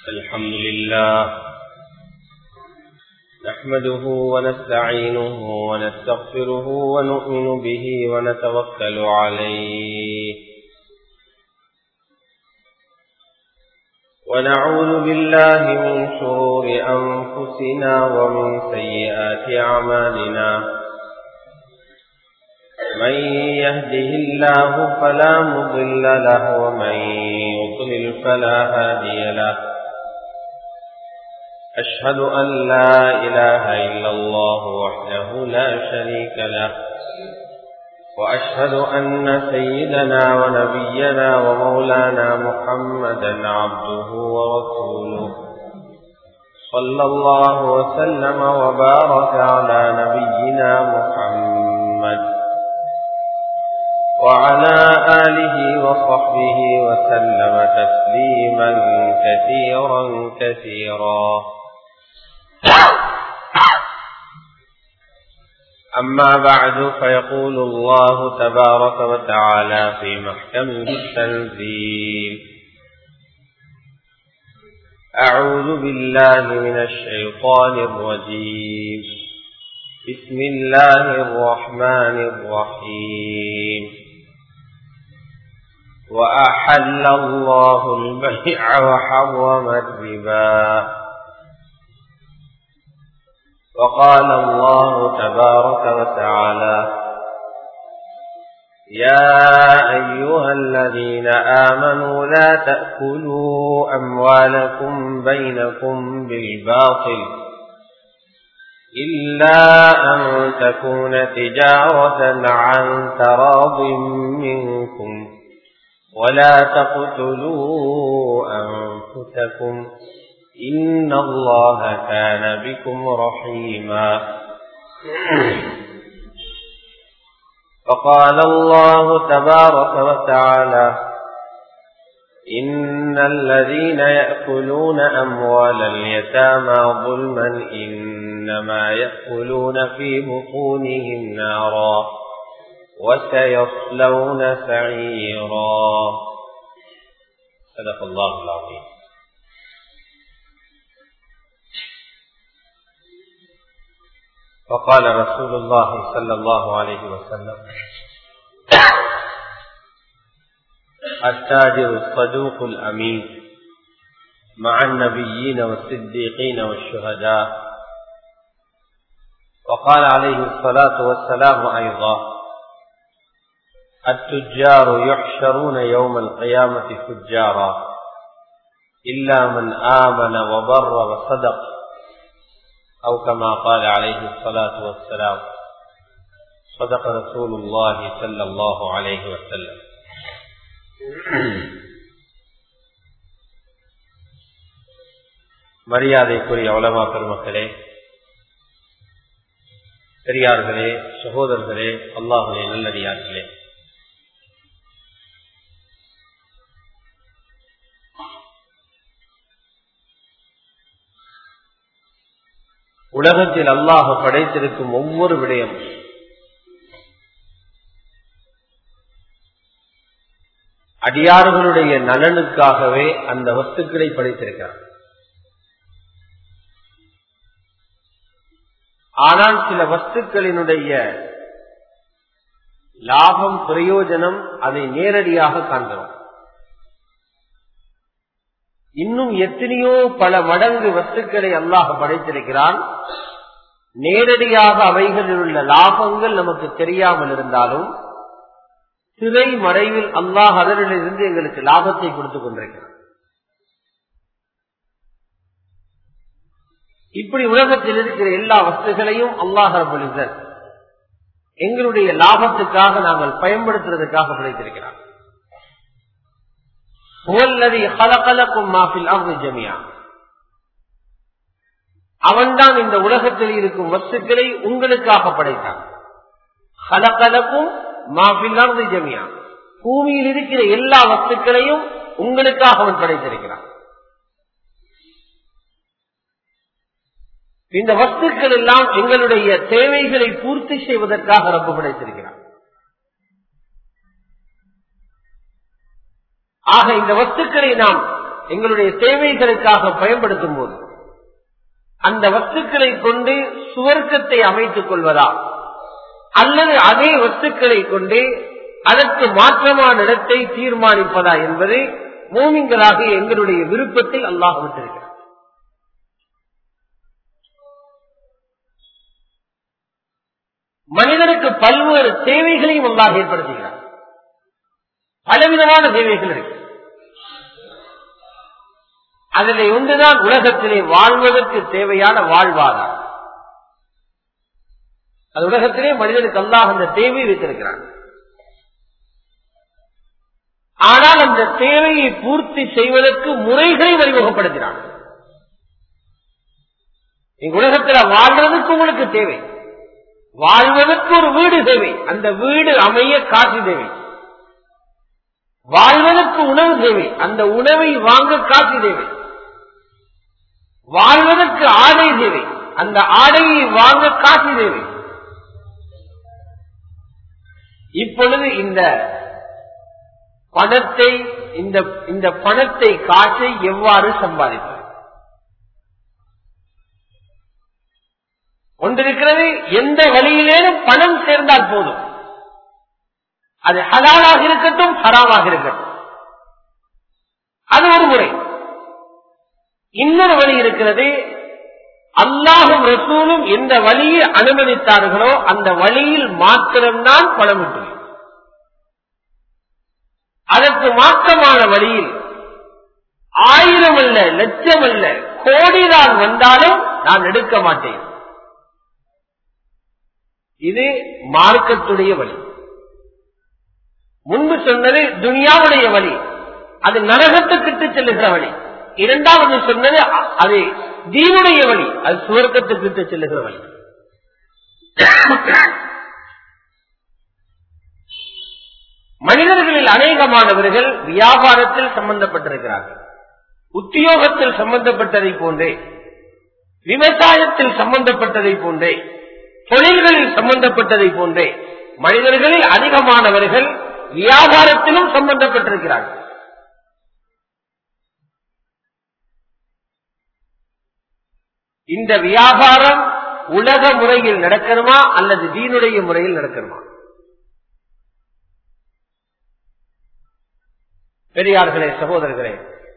الحمد لله نحمده ونستعينه ونستغفره ونؤمن به ونتوكل عليه ونعوذ بالله من شرور أنفسنا ومن سيئات أعمالنا من يهده الله فلا مضل له ومن يضلل فلا هادي له أشهد أن لا إله إلا الله وحده لا شريك له وأشهد أن سيدنا ونبينا ومولانا محمدا عبده ورسوله صلى الله وسلم وبارك على نبينا محمد وعلى آله وصحبه وسلم تسليما كثيرا كثيرا أما بعد فيقول الله تبارك وتعالى في محكمه التنزيل أعوذ بالله من الشيطان الرجيم بسم الله الرحمن الرحيم وأحل الله البيع وحرم الربا وقال الله تبارك وتعالى يا أيها الذين آمنوا لا تأكلوا أموالكم بينكم بالباطل إلا أن تكون تجارة عن تراض منكم ولا تقتلوا أنفسكم إن الله كان بكم رحيما فقال الله تبارك وتعالى إن الذين يأكلون أموال اليتامى ظلما إنما يأكلون في بطونهم نارا وسيصلون سعيرا صدق الله العظيم وقال رسول الله صلى الله عليه وسلم التاجر الصدوق الأمين مع النبيين والصديقين والشهداء وقال عليه الصلاة والسلام أيضا التجار يحشرون يوم القيامة فجارا إلا من آمن وبر وصدق أو كما قال عليه الصلاة والسلام صدق رسول الله صلى الله عليه وسلم மரியாதைக்குரிய உலமா பெருமக்களே பெரியார்களே சகோதரர்களே அல்லாஹுடைய நல்லடியார்களே உலகத்தில் அல்லாஹ் படைத்திருக்கும் ஒவ்வொரு விடயம் அடியார்களுடைய நலனுக்காகவே அந்த வஸ்துக்களை படைத்திருக்கிறார் ஆனால் சில வஸ்துக்களினுடைய லாபம் பிரயோஜனம் அதை நேரடியாக காண்கிறோம் இன்னும் எத்தனையோ பல மடங்கு வஸ்துக்களை அல்லாஹ் படைத்திருக்கிறான் நேரடியாக அவைகளில் உள்ள லாபங்கள் நமக்கு தெரியாமல் இருந்தாலும் சிறை மறைவில் அல்லாஹ் அதனிலிருந்து எங்களுக்கு லாபத்தை கொடுத்துக் கொண்டிருக்கிறான் இப்படி உலகத்தில் இருக்கிற எல்லா வஸ்துகளையும் அல்லாஹ் ரபுலிசர் எங்களுடைய லாபத்துக்காக நாங்கள் பயன்படுத்துறதுக்காக படைத்திருக்கிறார் அவன்தான் இந்த உலகத்தில் இருக்கும் வஸ்துக்களை உங்களுக்காக படைத்தான் ஹலகலக்கும் மாஃபில்லாந்து ஜமியா பூமியில் இருக்கிற எல்லா வஸ்துக்களையும் உங்களுக்காக அவன் படைத்திருக்கிறான் இந்த வஸ்துக்கள் எல்லாம் எங்களுடைய தேவைகளை பூர்த்தி செய்வதற்காக ரப்பு படைத்திருக்கிறார் ஆக இந்த வஸ்துக்களை நாம் எங்களுடைய தேவைகளுக்காக பயன்படுத்தும் போது அந்த வஸ்துக்களை கொண்டு சுவர்க்கத்தை அமைத்துக் கொள்வதா அல்லது அதே வஸ்துக்களை கொண்டு அதற்கு மாற்றமான இடத்தை தீர்மானிப்பதா என்பது மூமிங்களாக எங்களுடைய விருப்பத்தை அல்லாஹ் விட்டிருக்கிறார் மனிதனுக்கு பல்வேறு தேவைகளையும் அல்லாஹ் ஏற்படுத்துகிறார் பலவிதமான தேவைகள் இருக்கு அதில் ஒன்றுதான் உலகத்திலே வாழ்வதற்கு தேவையான வாழ்வாதாரம் அது உலகத்திலே மனிதனுக்கு அல்லாஹ் அந்த தேவை வைத்திருக்கிறான் ஆனால் அந்த தேவையை பூர்த்தி செய்வதற்கு முறைகளை அறிமுகப்படுத்தினான் இங்க உலகத்தில் வாழ்றதுக்கு உங்களுக்கு தேவை வாழ்வதற்கு ஒரு வீடு தேவை அந்த வீடு அமைய காசு தேவை வாழ்வதற்கு உணவு தேவை அந்த உணவை வாங்க காசு தேவை வாழ்வதற்கு ஆடை தேவை அந்த ஆடையை வாங்க காசு தேவை இப்பொழுது இந்த பணத்தை இந்த இந்த பணத்தை காசை எவ்வாறு சம்பாதிப்பது ஒன்றிருக்கிறது எந்த வழியிலேனும் பணம் சேர்ந்தால் போதும் அது ஹலாலாக இருக்கட்டும் ஹராமாக இருக்கட்டும் அது ஒரு முறை இன்னொரு வழி இருக்கிறது அல்லாஹும் ரசூலும் எந்த வழியை அனுமதித்தார்களோ அந்த வழியில் மாத்திரம்தான் பணம் விட்டு அதற்கு மாற்றமான வழியில் ஆயிரம் அல்ல லட்சம் அல்ல கோடிதான் வந்தாலும் நான் எடுக்க மாட்டேன் இது மார்க்கத்துடைய வழி முன்பு சொன்னது துனியாவுடைய வழி அது நரகத்துக்கிட்டு செல்லுகிற வழி இரண்டாவது சொன்னது அது தீனுடைய வழி அது சுவர்க்கத்துக்கிட்டு செல்லுகிற வழி மனிதர்களில் அநேகமானவர்கள் வியாபாரத்தில் சம்பந்தப்பட்டிருக்கிறார்கள் உத்தியோகத்தில் சம்பந்தப்பட்டதை போன்றே விவசாயத்தில் சம்பந்தப்பட்டதை போன்றே தொழில்களில் சம்பந்தப்பட்டதை போன்றே மனிதர்களில் அதிகமானவர்கள் வியாபாரத்திலும் சம்பந்தப்பட்டிருக்கிறார்கள் இந்த வியாபாரம் உலக முறையில் நடக்கணுமா அல்லது தீனுடைய முறையில் நடக்கணுமா பெரியார்களே சகோதரர்களே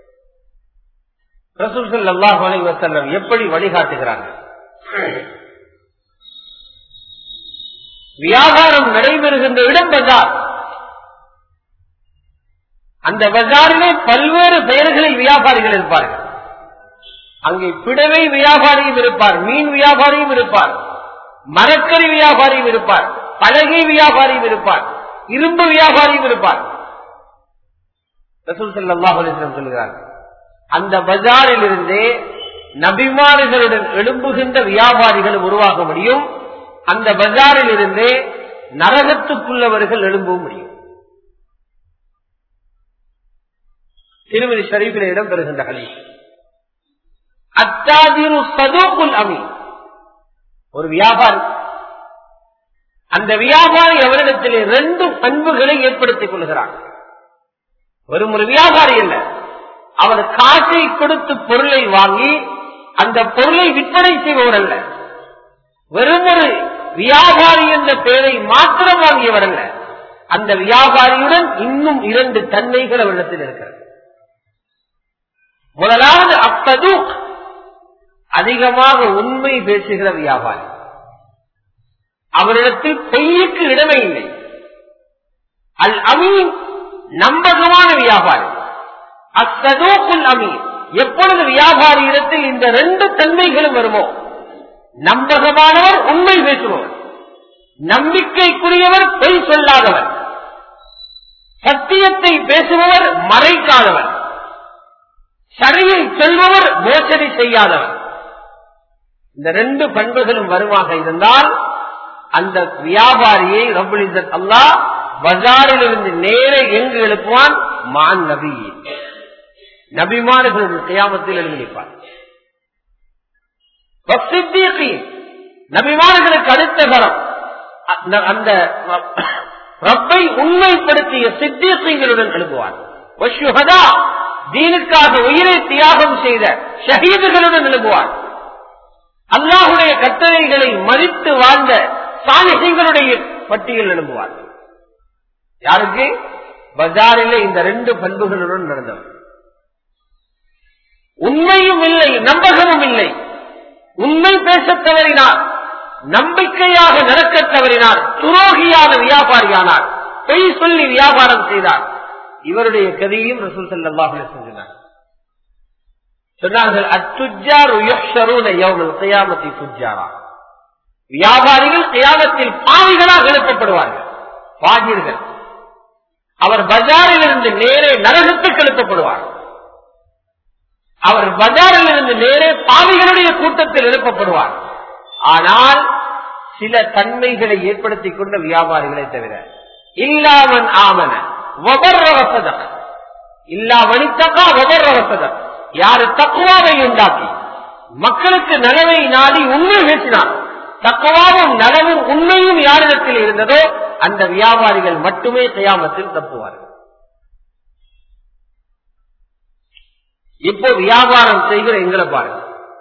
ரசூல் அல்லாஹ் அலி வசல்லம் எப்படி வழிகாட்டுகிறார்கள் வியாபாரம் நடைபெறுகின்ற இடம் பஜார் அந்த பஜாரிலே பல்வேறு பெயர்களில் வியாபாரிகள் இருப்பார்கள் அங்கே பிடவை வியாபாரியும் இருப்பார் மீன் வியாபாரியும் இருப்பார் மரக்கறி வியாபாரியும் இருப்பார் பலகை வியாபாரியும் இருப்பார் இரும்பு வியாபாரியும் இருப்பார் ரசூல் சல்லாஹ் அலிஸ்லம் சொல்கிறார் அந்த பஜாரில் இருந்தே நபிமாறுகளுடன் எழும்புகின்ற வியாபாரிகள் உருவாக முடியும் அந்த பஜாரில் இருந்தே நரகத்துக்குள்ளவர்கள் எழும்பவும் முடியும் திருமதி ஷரீஃபில் இடம் பெறுகின்ற ஹலீஸ் அத்தாதிரு சதோக்குல் அமி ஒரு வியாபாரி அந்த வியாபாரி அவரிடத்திலே ரெண்டு பண்புகளை ஏற்படுத்திக் கொள்கிறார் வெறும் ஒரு வியாபாரி அல்ல அவர் காசை கொடுத்து பொருளை வாங்கி அந்த பொருளை விற்பனை செய்பவர் அல்ல வெறும் ஒரு வியாபாரி என்ற பெயரை மாத்திரம் வாங்கியவர் அல்ல அந்த வியாபாரியுடன் இன்னும் இரண்டு தன்மைகள் அவரிடத்தில் இருக்கிறது முதலாவது அப்பதூக் அதிகமாக உண்மை பேசுகிற வியாபாரி அவரிடத்தில் பொய்யுக்கு இடமே இல்லை அல் அமீன் நம்பகமான வியாபாரி அத்ததோக்குல் அமீன் எப்பொழுது வியாபாரி இடத்தில் இந்த ரெண்டு தன்மைகளும் வருமோ நம்பகமானவர் உண்மை பேசுபவர் நம்பிக்கைக்குரியவர் பொய் சொல்லாதவர் சத்தியத்தை பேசுபவர் மறைக்காதவர் சரியை சொல்பவர் மோசடி செய்யாதவர் இந்த ரெண்டு பண்புகளும் வருமாக இருந்தால் அந்த வியாபாரியை ரபுலிசத் அல்லா பஜாரில் இருந்து நேர எங்கு எழுப்புவான் மான் நபி நபிமானர்களுடைய கியாமத்தில் எழுந்திருப்பார் நபிமானர்களுக்கு அடுத்த தரம் அந்த ரப்பை உண்மைப்படுத்திய சித்தியங்களுடன் எழுப்புவார் தீனுக்காக உயிரை தியாகம் செய்த ஷஹீதுகளுடன் எழுப்புவார் அல்லாஹுடைய கட்டளைகளை மதித்து வாழ்ந்த சாலிகைகளுடைய பட்டியல் எழுப்புவார் யாருக்கு பஜாரிலே இந்த ரெண்டு பண்புகளுடன் நடந்தவர் உண்மையும் இல்லை நம்பகமும் இல்லை உண்மை பேசத் தவறினார் நம்பிக்கையாக நடக்கத் தவறினார் துரோகியான வியாபாரியானார் பொய் சொல்லி வியாபாரம் செய்தார் இவருடைய கதையும் ரசூல் சல்லாஹ் செஞ்சினார் சொன்னார்கள் அத்துஜார் கையாமத்தி துஜாரா வியாபாரிகள் கையாமத்தில் பாவிகளாக எழுப்பப்படுவார்கள் பாஜிர்கள் அவர் பஜாரில் இருந்து நேரே நரகத்துக்கு எழுப்பப்படுவார் அவர் பஜாரில் இருந்து நேரே பாவிகளுடைய கூட்டத்தில் எழுப்பப்படுவார் ஆனால் சில தன்மைகளை ஏற்படுத்திக் கொண்ட வியாபாரிகளை தவிர இல்லாமன் ஆமன வசதம் இல்லா வனித்தக்கா வசதம் யாரு தக்குவாவை உண்டாக்கி மக்களுக்கு நலவை நாடி உண்மை பேசினார் தக்குவாவும் நலவும் உண்மையும் யாரிடத்தில் இருந்ததோ அந்த வியாபாரிகள் மட்டுமே செய்யாமத்தில் தப்புவார்கள் இப்போ வியாபாரம் செய்கிற எங்களை பாருங்க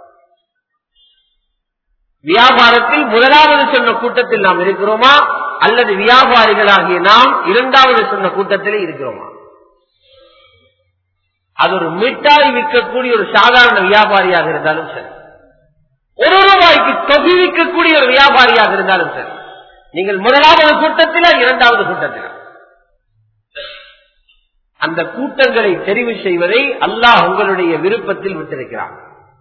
வியாபாரத்தில் முதலாவது சொன்ன கூட்டத்தில் நாம் இருக்கிறோமா அல்லது வியாபாரிகளாகிய நாம் இரண்டாவது சொன்ன கூட்டத்திலே இருக்கிறோமா அது ஒரு மிட்டாய் விற்கக்கூடிய ஒரு சாதாரண வியாபாரியாக இருந்தாலும் சரி ஒரு ரூபாய்க்கு தொகை விற்கக்கூடிய ஒரு வியாபாரியாக இருந்தாலும் சரி நீங்கள் முதலாவது கூட்டத்தில இரண்டாவது கூட்டத்தில அந்த கூட்டங்களை தெரிவு செய்வதை அல்லாஹ் உங்களுடைய விருப்பத்தில் விட்டிருக்கிறார்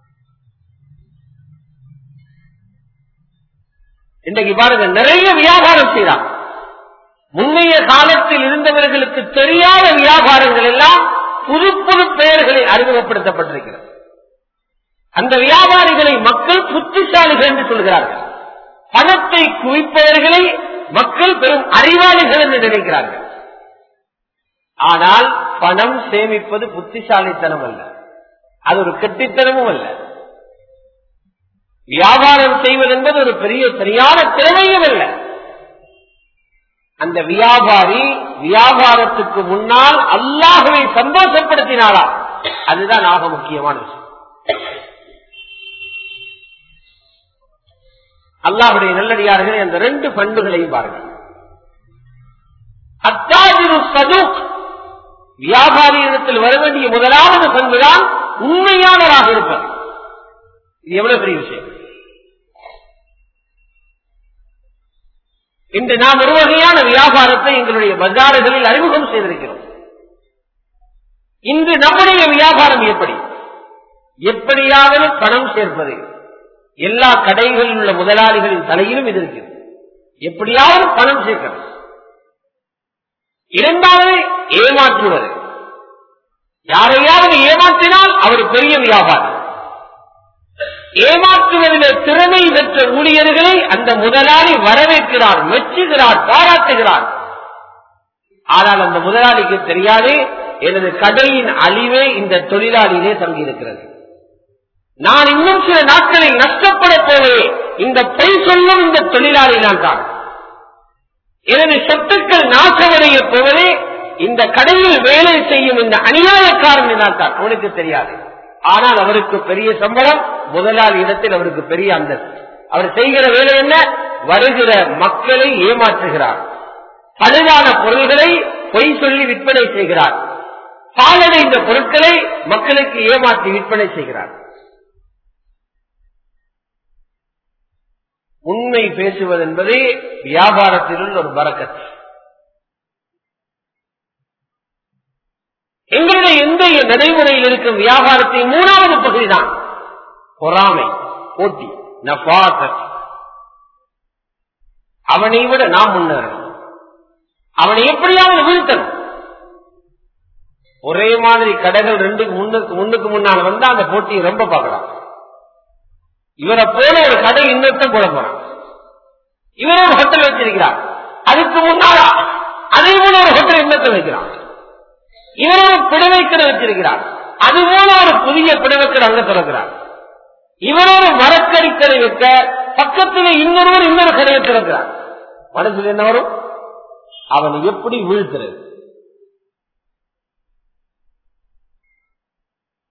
இன்றைக்கு பாருங்க நிறைய வியாபாரம் செய்யலாம் முன்னைய காலத்தில் இருந்தவர்களுக்கு தெரியாத வியாபாரங்கள் எல்லாம் புது புது பெயர்களில் அறிமுகப்படுத்தப்பட்டிருக்கிறது அந்த வியாபாரிகளை மக்கள் புத்திசாலிகள் என்று சொல்கிறார்கள் பணத்தை குவிப்பவர்களை மக்கள் பெரும் அறிவாளிகள் என்று நினைக்கிறார்கள் ஆனால் பணம் சேமிப்பது புத்திசாலித்தனம் அல்ல அது ஒரு கெட்டித்தனமும் அல்ல வியாபாரம் செய்வது என்பது ஒரு பெரிய சரியான திறமையும் அல்ல அந்த வியாபாரி வியாபாரத்துக்கு முன்னால் அல்லாஹுவை சந்தோஷப்படுத்தினாரா அதுதான் ஆக முக்கியமான விஷயம் அல்லாஹுடைய நல்லடியார்களே அந்த ரெண்டு பண்புகளையும் பாருங்கள் அத்தாஜிரு சதுக் வியாபாரியிடத்தில் வர வேண்டிய முதலாவது பண்புதான் உண்மையானவராக இருப்பது இது எவ்வளவு பெரிய விஷயம் இன்று நாம் ஒரு வகையான வியாபாரத்தை எங்களுடைய பஜாறுகளில் அறிமுகம் செய்திருக்கிறோம் இன்று நம்முடைய வியாபாரம் எப்படி எப்படியாவது பணம் சேர்ப்பது எல்லா கடைகளில் உள்ள முதலாளிகளின் தலையிலும் இது இருக்கிறது எப்படியாவது பணம் சேர்க்கிறது இரண்டாவது ஏமாற்றுவது யாரையாவது ஏமாற்றினால் அவர் பெரிய வியாபாரம் ஏமாற்றுவதில் திறமை பெற்ற ஊழியர்களை அந்த முதலாளி வரவேற்கிறார் மெச்சுகிறார் பாராட்டுகிறார் ஆனால் அந்த முதலாளிக்கு தெரியாது எனது கடையின் அழிவே இந்த தொழிலாளியிலே தங்கியிருக்கிறது நான் இன்னும் சில நாட்களில் நஷ்டப்பட போவதே இந்த பொய் சொல்லும் இந்த தொழிலாளி நான் தான் எனது சொத்துக்கள் நாசமடைய போவதே இந்த கடையில் வேலை செய்யும் இந்த அநியாயக்காரன் தான் தான் அவனுக்கு தெரியாது ஆனால் அவருக்கு பெரிய சம்பளம் முதலாளி இடத்தில் அவருக்கு பெரிய அந்தஸ்து அவர் செய்கிற வேலை என்ன வருகிற மக்களை ஏமாற்றுகிறார் பழுதான பொருள்களை பொய் சொல்லி விற்பனை செய்கிறார் பாலடைந்த பொருட்களை மக்களுக்கு ஏமாற்றி விற்பனை செய்கிறார் உண்மை பேசுவது என்பது வியாபாரத்தில் உள்ள ஒரு பறக்கத்து எங்களுடைய எந்த நடைமுறையில் இருக்கும் வியாபாரத்தின் மூணாவது பகுதி தான் பொறாமை போட்டி நபாசத் அவனை விட நாம் முன்னேறணும் அவனை எப்படியாவது வீழ்த்தணும் ஒரே மாதிரி கடைகள் ரெண்டுக்கு முன்னுக்கு முன்னுக்கு முன்னால் வந்து அந்த போட்டியை ரொம்ப பார்க்கலாம் இவரை போல ஒரு கடை இன்னொருத்தம் போட போறான் இவரே ஒரு ஹோட்டல் வச்சிருக்கிறார் அதுக்கு முன்னால அதே போல ஒரு ஹோட்டல் இன்னத்தை வைக்கிறான் இவர் ஒரு பிடவைக்கடை வச்சிருக்கிறார் அது போல ஒரு புதிய பிடவைக்கடை அங்க திறக்கிறார் இவர் ஒரு மரக்கறிக்கடை வைக்க பக்கத்தில் இன்னொருவர் இன்னொரு கடையை திறக்கிறார் மனசுல என்ன வரும் அவன் எப்படி வீழ்த்துறது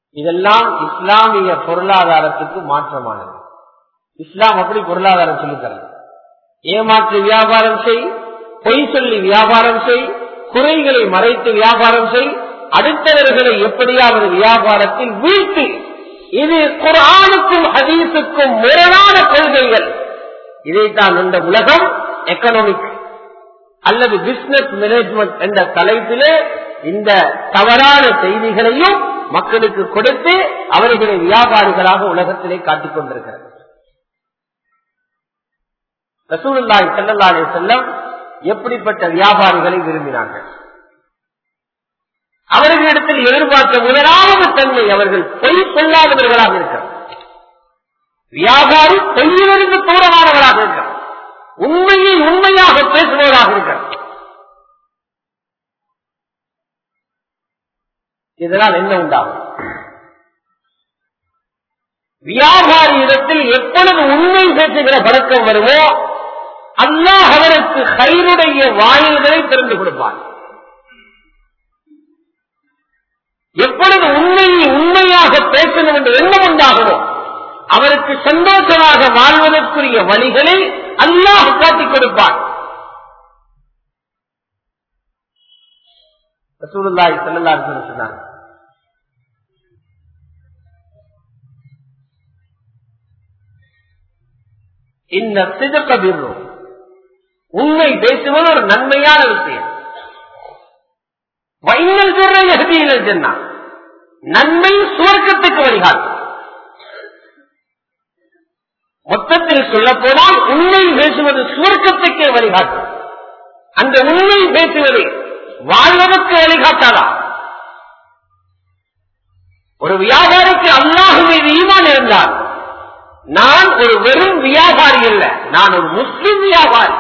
இதெல்லாம் இஸ்லாமிய பொருளாதாரத்துக்கு மாற்றமானது இஸ்லாம் அப்படி பொருளாதாரம் சொல்லித்தரது ஏமாற்று வியாபாரம் செய் பொய் சொல்லி வியாபாரம் செய் குறைகளை மறைத்து வியாபாரம் செய் அடுத்தவர்களை எப்படியாவது வியாபாரத்தில் வீழ்த்து இது குரானுக்கும் ஹதீஸுக்கும் முரணான கொள்கைகள் இதைத்தான் இந்த உலகம் எக்கனாமிக் அல்லது பிசினஸ் மேனேஜ்மெண்ட் என்ற தலைப்பிலே இந்த தவறான செய்திகளையும் மக்களுக்கு கொடுத்து அவர்களை வியாபாரிகளாக உலகத்திலே காட்டிக் கொண்டிருக்கிறது ரசூலுல்லாய் செல்லல்லாலே செல்லம் எப்படிப்பட்ட வியாபாரிகளை விரும்பினார்கள் அவர்களிடத்தில் எதிர்பார்த்த முதலாவது தன்மை அவர்கள் பொய் சொல்லாதவர்களாக இருக்கிறார் வியாபாரி பொய்யிலிருந்து தூரமானவராக இருக்கிறார் உண்மையை உண்மையாக பேசுபவராக இருக்கிறார் இதனால் என்ன உண்டாகும் வியாபாரி இடத்தில் எப்பொழுது உண்மை பேசுகிற பழக்கம் வருமோ அல்லாஹ் அவருக்கு கயிறுடைய வாயில்களை திறந்து கொடுப்பார் எப்பொழுது உண்மையை உண்மையாக பேசணும் என்ற எண்ணம் உண்டாகுமோ அவருக்கு சந்தோஷமாக வாழ்வதற்குரிய வழிகளை அல்லாஹ் காட்டிக் கொடுப்பார் ரசூலுல்லாஹி ஸல்லல்லாஹு அலைஹி வஸல்லம் சொன்னாங்க இந்த சிதக்க பிர்ரும் உண்மை பேசுவது ஒரு நன்மையான விஷயம் வைனல் பிர்ரை எகதியில் சொன்னா நன்மை சுவர்க்கத்துக்கு வழிகாட்டும் மொத்தத்தில் சொல்ல போனால் உண்மை பேசுவது சுவர்க்கத்துக்கே வழிகாட்டும் அந்த உண்மை பேசுவது வாழ்வதற்கு வழிகாட்டாதா ஒரு வியாபாரிக்கு அல்லாஹு மீது ஈமான் இருந்தால் நான் ஒரு வெறும் வியாபாரி அல்ல நான் ஒரு முஸ்லிம் வியாபாரி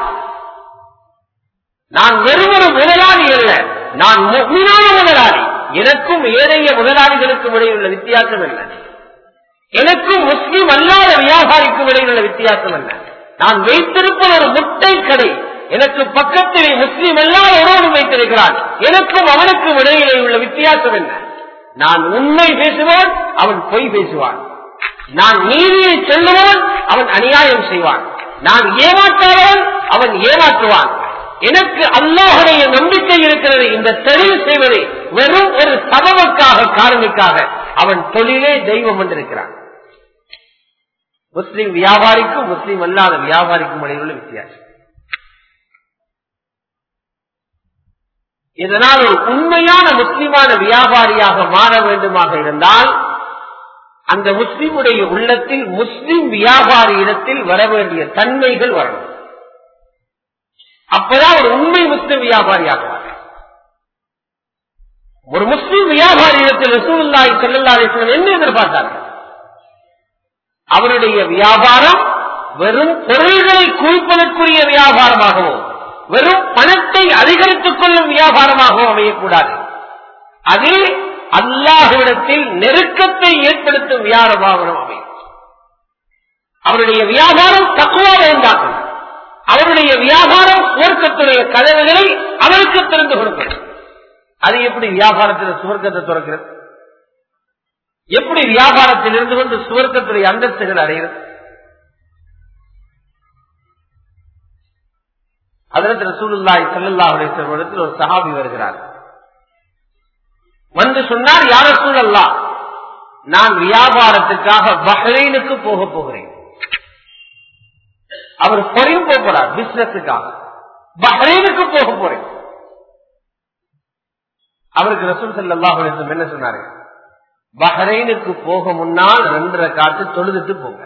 நான் வெறும் ஒரு முதலாளி அல்ல நான் முக்மினான முதலாளி எனக்கும் ஏழைய முதலாளிகளுக்கும் இடையில் உள்ள வித்தியாசம் என்ன எனக்கும் முஸ்லிம் அல்லாத வியாபாரிக்கும் இடையில் உள்ள வித்தியாசம் என்ன நான் வைத்திருப்பது ஒரு முட்டை கடை எனக்கு பக்கத்திலே முஸ்லிம் அல்லாத ஒருவன் வைத்திருக்கிறான் எனக்கும் அவனுக்கும் இடையிலே உள்ள வித்தியாசம் என்ன நான் உண்மை பேசுவான் அவன் பொய் பேசுவான் நான் நீதியை சொல்லுவான் அவன் அநியாயம் செய்வான் நான் ஏமாற்றாதவன் அவன் ஏமாற்றுவான் எனக்கு அல்லாஹுடைய நம்பிக்கை இருக்கிறது இந்த தெளிவு செய்வதை வெறும் ஒரு சபவுக்காக காரணிக்காக அவன் தொழிலே தெய்வம் என்றிருக்கிறான் முஸ்லிம் வியாபாரிக்கும் முஸ்லிம் அல்லாத வியாபாரிக்கும் இடையில் உள்ள வித்தியாசம் இதனால் ஒரு உண்மையான முஸ்லிமான வியாபாரியாக மாற வேண்டுமாக இருந்தால் அந்த முஸ்லிமுடைய உள்ளத்தில் முஸ்லிம் வியாபாரி இடத்தில் வர வேண்டிய தன்மைகள் வரணும் அப்பதான் ஒரு உண்மை முஸ்லிம் வியாபாரியாக ஒரு முஸ்லிம் வியாபாரி இடத்தில் ரசூல்லாய் செல்லல்லாய் என்ன எதிர்பார்த்தார்கள் அவருடைய வியாபாரம் வெறும் பொருள்களை குவிப்பதற்குரிய வியாபாரமாகவும் வெறும் பணத்தை அதிகரித்துக் கொள்ளும் வியாபாரமாகவும் அமையக்கூடாது அது அல்லாஹுவிடத்தில் நெருக்கத்தை ஏற்படுத்தும் வியாபாரம் அமையும் அவருடைய வியாபாரம் தக்குவாக உண்டாக்கும் அவருடைய வியாபாரம் சுவர்க்கத்துடைய கதவுகளை அவருக்கு திறந்து கொடுக்கிறது அது எப்படி வியாபாரத்தில் சுவர்க்கத்தை துறக்கிறது எப்படி வியாபாரத்தில் இருந்து கொண்டு சுவர்க்கத்துடைய அந்தஸ்துகள் அடைகிறது அதற்கு ரசூலுல்லாய் செல்லல்லாஹுடைய இடத்தில் ஒரு சஹாபி வருகிறார் வந்து சொன்னார் யார சூழல்லா நான் வியாபாரத்துக்காக பஹ்ரைனுக்கு போக போகிறேன் அவர் பொறையும் போகிறார் பிசினஸுக்காக பஹ்ரைனுக்கு போக போறேன் அவருக்கு ரசூல் சல்லாஹ் என்ன சொன்னாரு பஹ்ரைனுக்கு போக முன்னால் ரெண்டரை காட்டு தொழுதுட்டு போங்க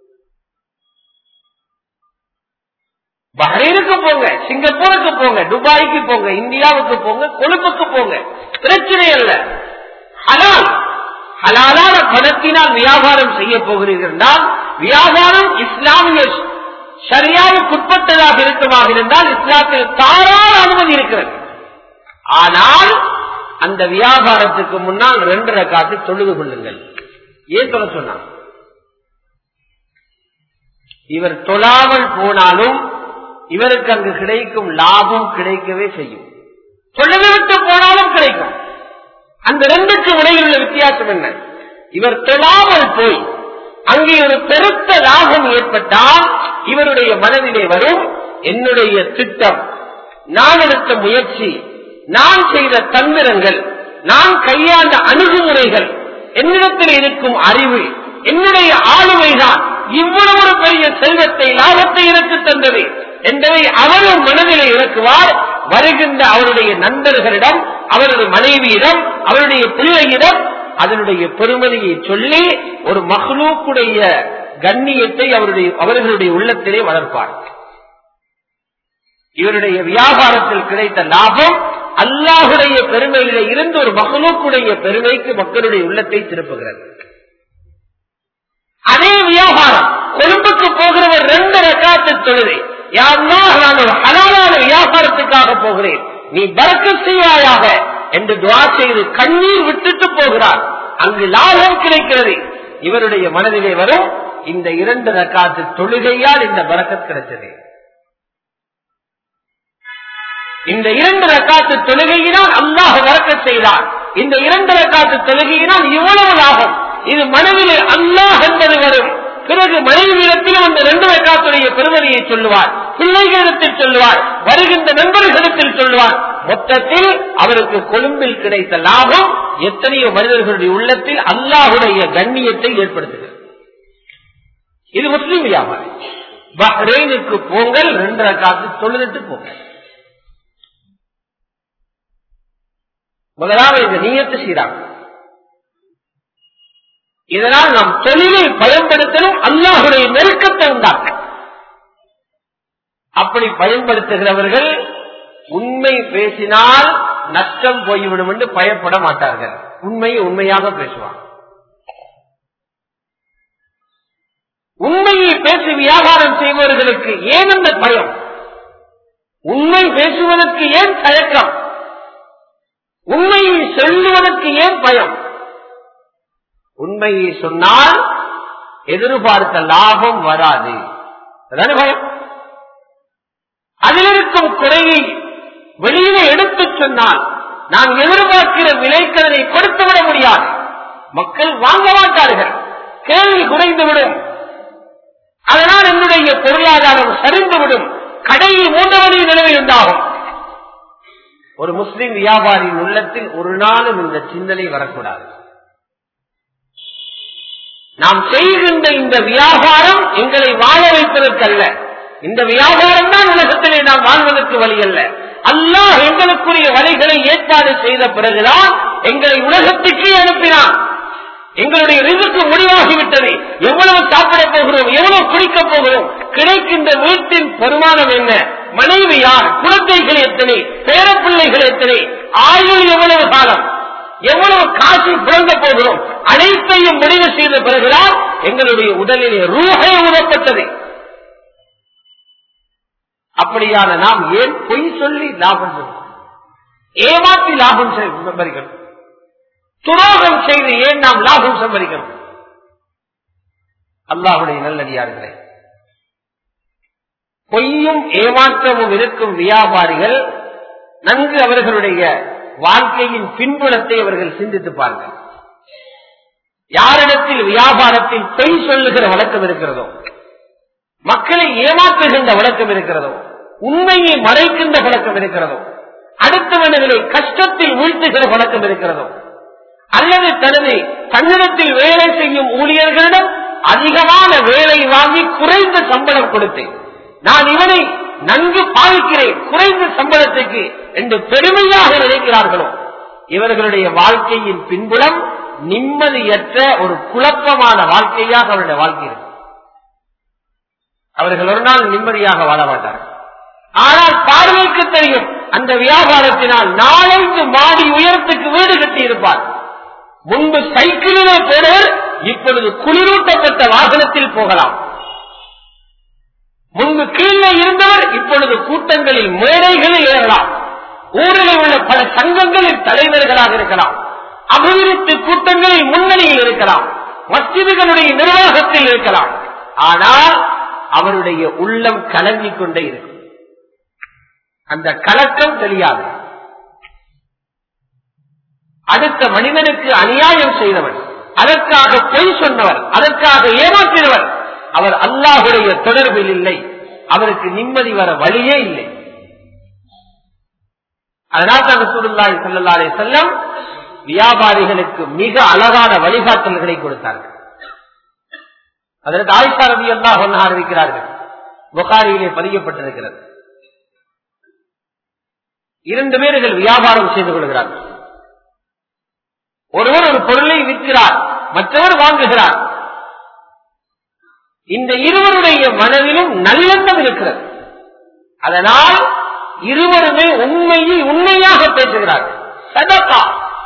பஹ்ரைனுக்கு போங்க சிங்கப்பூருக்கு போங்க துபாய்க்கு போங்க இந்தியாவுக்கு போங்க கொழுப்புக்கு போங்க பிரச்சனை அல்ல ஹலால் ஹலாலான பணத்தினால் வியாபாரம் செய்ய போகிறீர்கள் என்றால் வியாபாரம் இஸ்லாமிய சரியாவுக்குட்பட்டதாக இருக்குமாக இருந்தால் இஸ்லாத்தில் தாராள அனுமதி இருக்கிறது ஆனால் அந்த வியாபாரத்துக்கு முன்னால் ரெண்டரை காட்டு தொழுது கொள்ளுங்கள் ஏன் சொல்ல சொன்னாங்க இவர் தொழாமல் போனாலும் இவருக்கு அங்கு கிடைக்கும் லாபம் கிடைக்கவே செய்யும் தொழுது விட்டு போனாலும் கிடைக்கும் அந்த ரெண்டுக்கு இடையில் உள்ள வித்தியாசம் என்ன இவர் தொழாமல் போய் அங்கே ஒரு பெருத்த லாபம் ஏற்பட்டால் இவருடைய மனதிலே வரும் என்னுடைய திட்டம் நான் எடுத்த முயற்சி நான் செய்த தந்திரங்கள் நான் கையாண்ட அணுகுமுறைகள் என்னிடத்தில் இருக்கும் அறிவு என்னுடைய ஆளுமைதான் இவ்வளவு ஒரு பெரிய செல்வத்தை லாபத்தை எனக்கு தந்தது என்பதை அவரும் மனதிலே இறக்குவார் வருகின்ற அவருடைய நண்பர்களிடம் அவருடைய மனைவியிடம் அவருடைய பிள்ளையிடம் அதனுடைய பெருமதியை சொல்லி ஒரு மகளூக்குடைய கண்ணியத்தை அவருடைய அவர்களுடைய உள்ளத்திலே வளர்ப்பார் இவருடைய வியாபாரத்தில் கிடைத்த லாபம் அல்லாஹுடைய பெருமையில இருந்து ஒரு மகளூக்குடைய பெருமைக்கு மக்களுடைய உள்ளத்தை திருப்புகிறது அதே வியாபாரம் கொழும்புக்கு போகிறவர் ரெண்டு ரக்காத்து தொழுது யாருன்னா நான் ஒரு ஹலாலான வியாபாரத்துக்காக போகிறேன் நீ பறக்க செய்வாயாக என்று துவா செய்து கண்ணீர் விட்டுட்டு போகிறார் அங்கு லாபம் கிடைக்கிறது இவருடைய மனதிலே வரும் இந்த இரண்டு ரக்காத்து தொழுகையால் இந்த பறக்கத் கிடைச்சது இந்த இரண்டு ரக்காத்து தொழுகையினால் அல்லாஹ் வரக்க செய்தார் இந்த இரண்டு ரக்காத்து தொழுகையினால் இவ்வளவு லாபம் இது மனதிலே அல்லாஹ் என்பது வரும் பிறகு மனைவியிடத்திலும் அந்த ரெண்டு ரக்காத்துடைய பெருமதியை சொல்லுவார் பிள்ளைகளிடத்தில் சொல்லுவார் வருகின்ற நண்பர்களிடத்தில் சொல்லுவார் மொத்தத்தில் அவருக்கு கொழும்பில் கிடைத்த லாபம் எத்தனையோ மனிதர்களுடைய உள்ளத்தில் அல்லாஹுடைய கண்ணியத்தை ஏற்படுத்துகிறது இது முஸ்லீம் வியாபாரி பஹ்ரைனுக்கு போங்கள் ரெண்டரை காத்து தொழுதுட்டு போங்கள் முதலாவது இந்த நீயத்து சீராக இதனால் நாம் தொழிலை பயன்படுத்தணும் அல்லாஹுடைய நெருக்கத்தை உண்டாக்க அப்படி பயன்படுத்துகிறவர்கள் உண்மை பேசினால் நஷ்டம் போய்விடும் என்று பயப்பட மாட்டார்கள் உண்மையை உண்மையாக பேசுவாங்க உண்மையை பேசி வியாபாரம் செய்பவர்களுக்கு ஏன் அந்த பயம் உண்மை பேசுவதற்கு ஏன் தயக்கம் உண்மையை சொல்லுவதற்கு ஏன் பயம் உண்மையை சொன்னால் எதிர்பார்த்த லாபம் வராது அதான பயம் அதில் இருக்கும் குறையை வெளியில எடுத்துச் சொன்னால் நான் எதிர்பார்க்கிற விலைக்கதனை கொடுத்துவிட முடியாது மக்கள் வாங்க மாட்டார்கள் கேள்வி குறைந்துவிடும் அதனால் என்னுடைய பொருளாதாரம் சரிந்துவிடும் கடையில் மூன்றவழி நிலைமை உண்டாகும் ஒரு முஸ்லிம் வியாபாரியின் உள்ளத்தில் ஒரு நாளும் இந்த சிந்தனை வரக்கூடாது நாம் செய்கின்ற இந்த வியாபாரம் எங்களை வாழ வைப்பதற்கல்ல இந்த வியாபாரம் தான் உலகத்திலே நாம் வாழ்வதற்கு வழி அல்ல அல்லாஹ் எங்களுக்குரிய வழிகளை ஏற்பாடு செய்த பிறகுதான் எங்களை உலகத்துக்கே அனுப்பினான் எங்களுடைய ரிசுக்கு முடிவாகிவிட்டது எவ்வளவு சாப்பிட போகிறோம் எவ்வளவு குடிக்க போகிறோம் கிடைக்கின்ற வீட்டின் பெருமானம் என்ன மனைவி யார் குழந்தைகள் எத்தனை பேரப்பிள்ளைகள் எத்தனை ஆயுள் எவ்வளவு காலம் எவ்வளவு காசு புரண்ட போகிறோம் அனைத்தையும் முடிவு செய்த பிறகுதான் எங்களுடைய உடலிலே ரூஹை உதப்பட்டது அப்படியான நாம் ஏன் பொய் சொல்லி லாபம் செய்வோம் ஏமாற்றி லாபம் சம்பாதிக்கணும் துரோகம் செய்து ஏன் நாம் லாபம் சம்பாதிக்கணும் அல்லாஹுடைய நல்லடியார்களே பொய்யும் ஏமாற்றமும் இருக்கும் வியாபாரிகள் நன்கு அவர்களுடைய வாழ்க்கையின் பின்புலத்தை அவர்கள் சிந்தித்து பாருங்கள் யாரிடத்தில் வியாபாரத்தில் பொய் சொல்லுகிற வழக்கம் இருக்கிறதோ மக்களை ஏமாற்றுகின்ற வழக்கம் இருக்கிறதோ உண்மையை மறைக்கின்ற பழக்கம் இருக்கிறதோ அடுத்தவர்களை கஷ்டத்தில் வீழ்த்துகிற பழக்கம் இருக்கிறதோ அல்லது தனது தன்னிடத்தில் வேலை செய்யும் ஊழியர்களிடம் அதிகமான வேலை வாங்கி குறைந்த சம்பளம் கொடுத்தேன் நான் இவனை நன்கு பாவிக்கிறேன் குறைந்த சம்பளத்துக்கு என்று பெருமையாக நினைக்கிறார்களோ இவர்களுடைய வாழ்க்கையின் பின்புலம் நிம்மதியற்ற ஒரு குழப்பமான வாழ்க்கையாக அவருடைய வாழ்க்கை இருக்கும் அவர்கள் ஒரு நாள் நிம்மதியாக வாழ மாட்டார்கள் ஆனால் பார்வைக்கு தெரியும் அந்த வியாபாரத்தினால் நாளைந்து மாடி உயரத்துக்கு வீடு கட்டி இருப்பார் முன்பு சைக்கிளிலே போனவர் இப்பொழுது குளிரூட்டப்பட்ட வாகனத்தில் போகலாம் முன்பு கீழே இருந்தவர் இப்பொழுது கூட்டங்களில் மேடைகளில் ஏறலாம் ஊரில் உள்ள பல சங்கங்களில் தலைவர்களாக இருக்கலாம் அபிவிருத்தி கூட்டங்களில் முன்னணியில் இருக்கலாம் மஸ்ஜிதுகளுடைய நிர்வாகத்தில் இருக்கலாம் ஆனால் அவருடைய உள்ளம் கலங்கிக் கொண்டே இருக்கும் அந்த கலக்கம் தெரியாது அடுத்த மனிதனுக்கு அநியாயம் செய்தவன் அதற்காக பொய் சொன்னவர் அதற்காக ஏமாற்றினவர் அவர் அல்லாஹுடைய தொடர்பில் இல்லை அவருக்கு நிம்மதி வர வழியே இல்லை அதனால் தான் ரசூலுல்லாஹி ஸல்லல்லாஹு அலைஹி வஸல்லம் வியாபாரிகளுக்கு மிக அழகான வழிகாட்டல்களை கொடுத்தார்கள் அதற்கு ஆயிஷா ரலியல்லாஹு அன்ஹா அறிவிக்கிறார்கள் புகாரியிலே பதியப்பட்டிருக்கிறது இரண்டு பேர்கள் வியாபாரம் செய்து கொள்கிறார்கள் ஒருவர் ஒரு பொருளை விற்கிறார் மற்றவர் வாங்குகிறார் இந்த இருவருடைய மனதிலும் நல்லெண்ணம் இருக்கிறது அதனால் இருவருமே உண்மையை உண்மையாக பேசுகிறார்கள் சதகா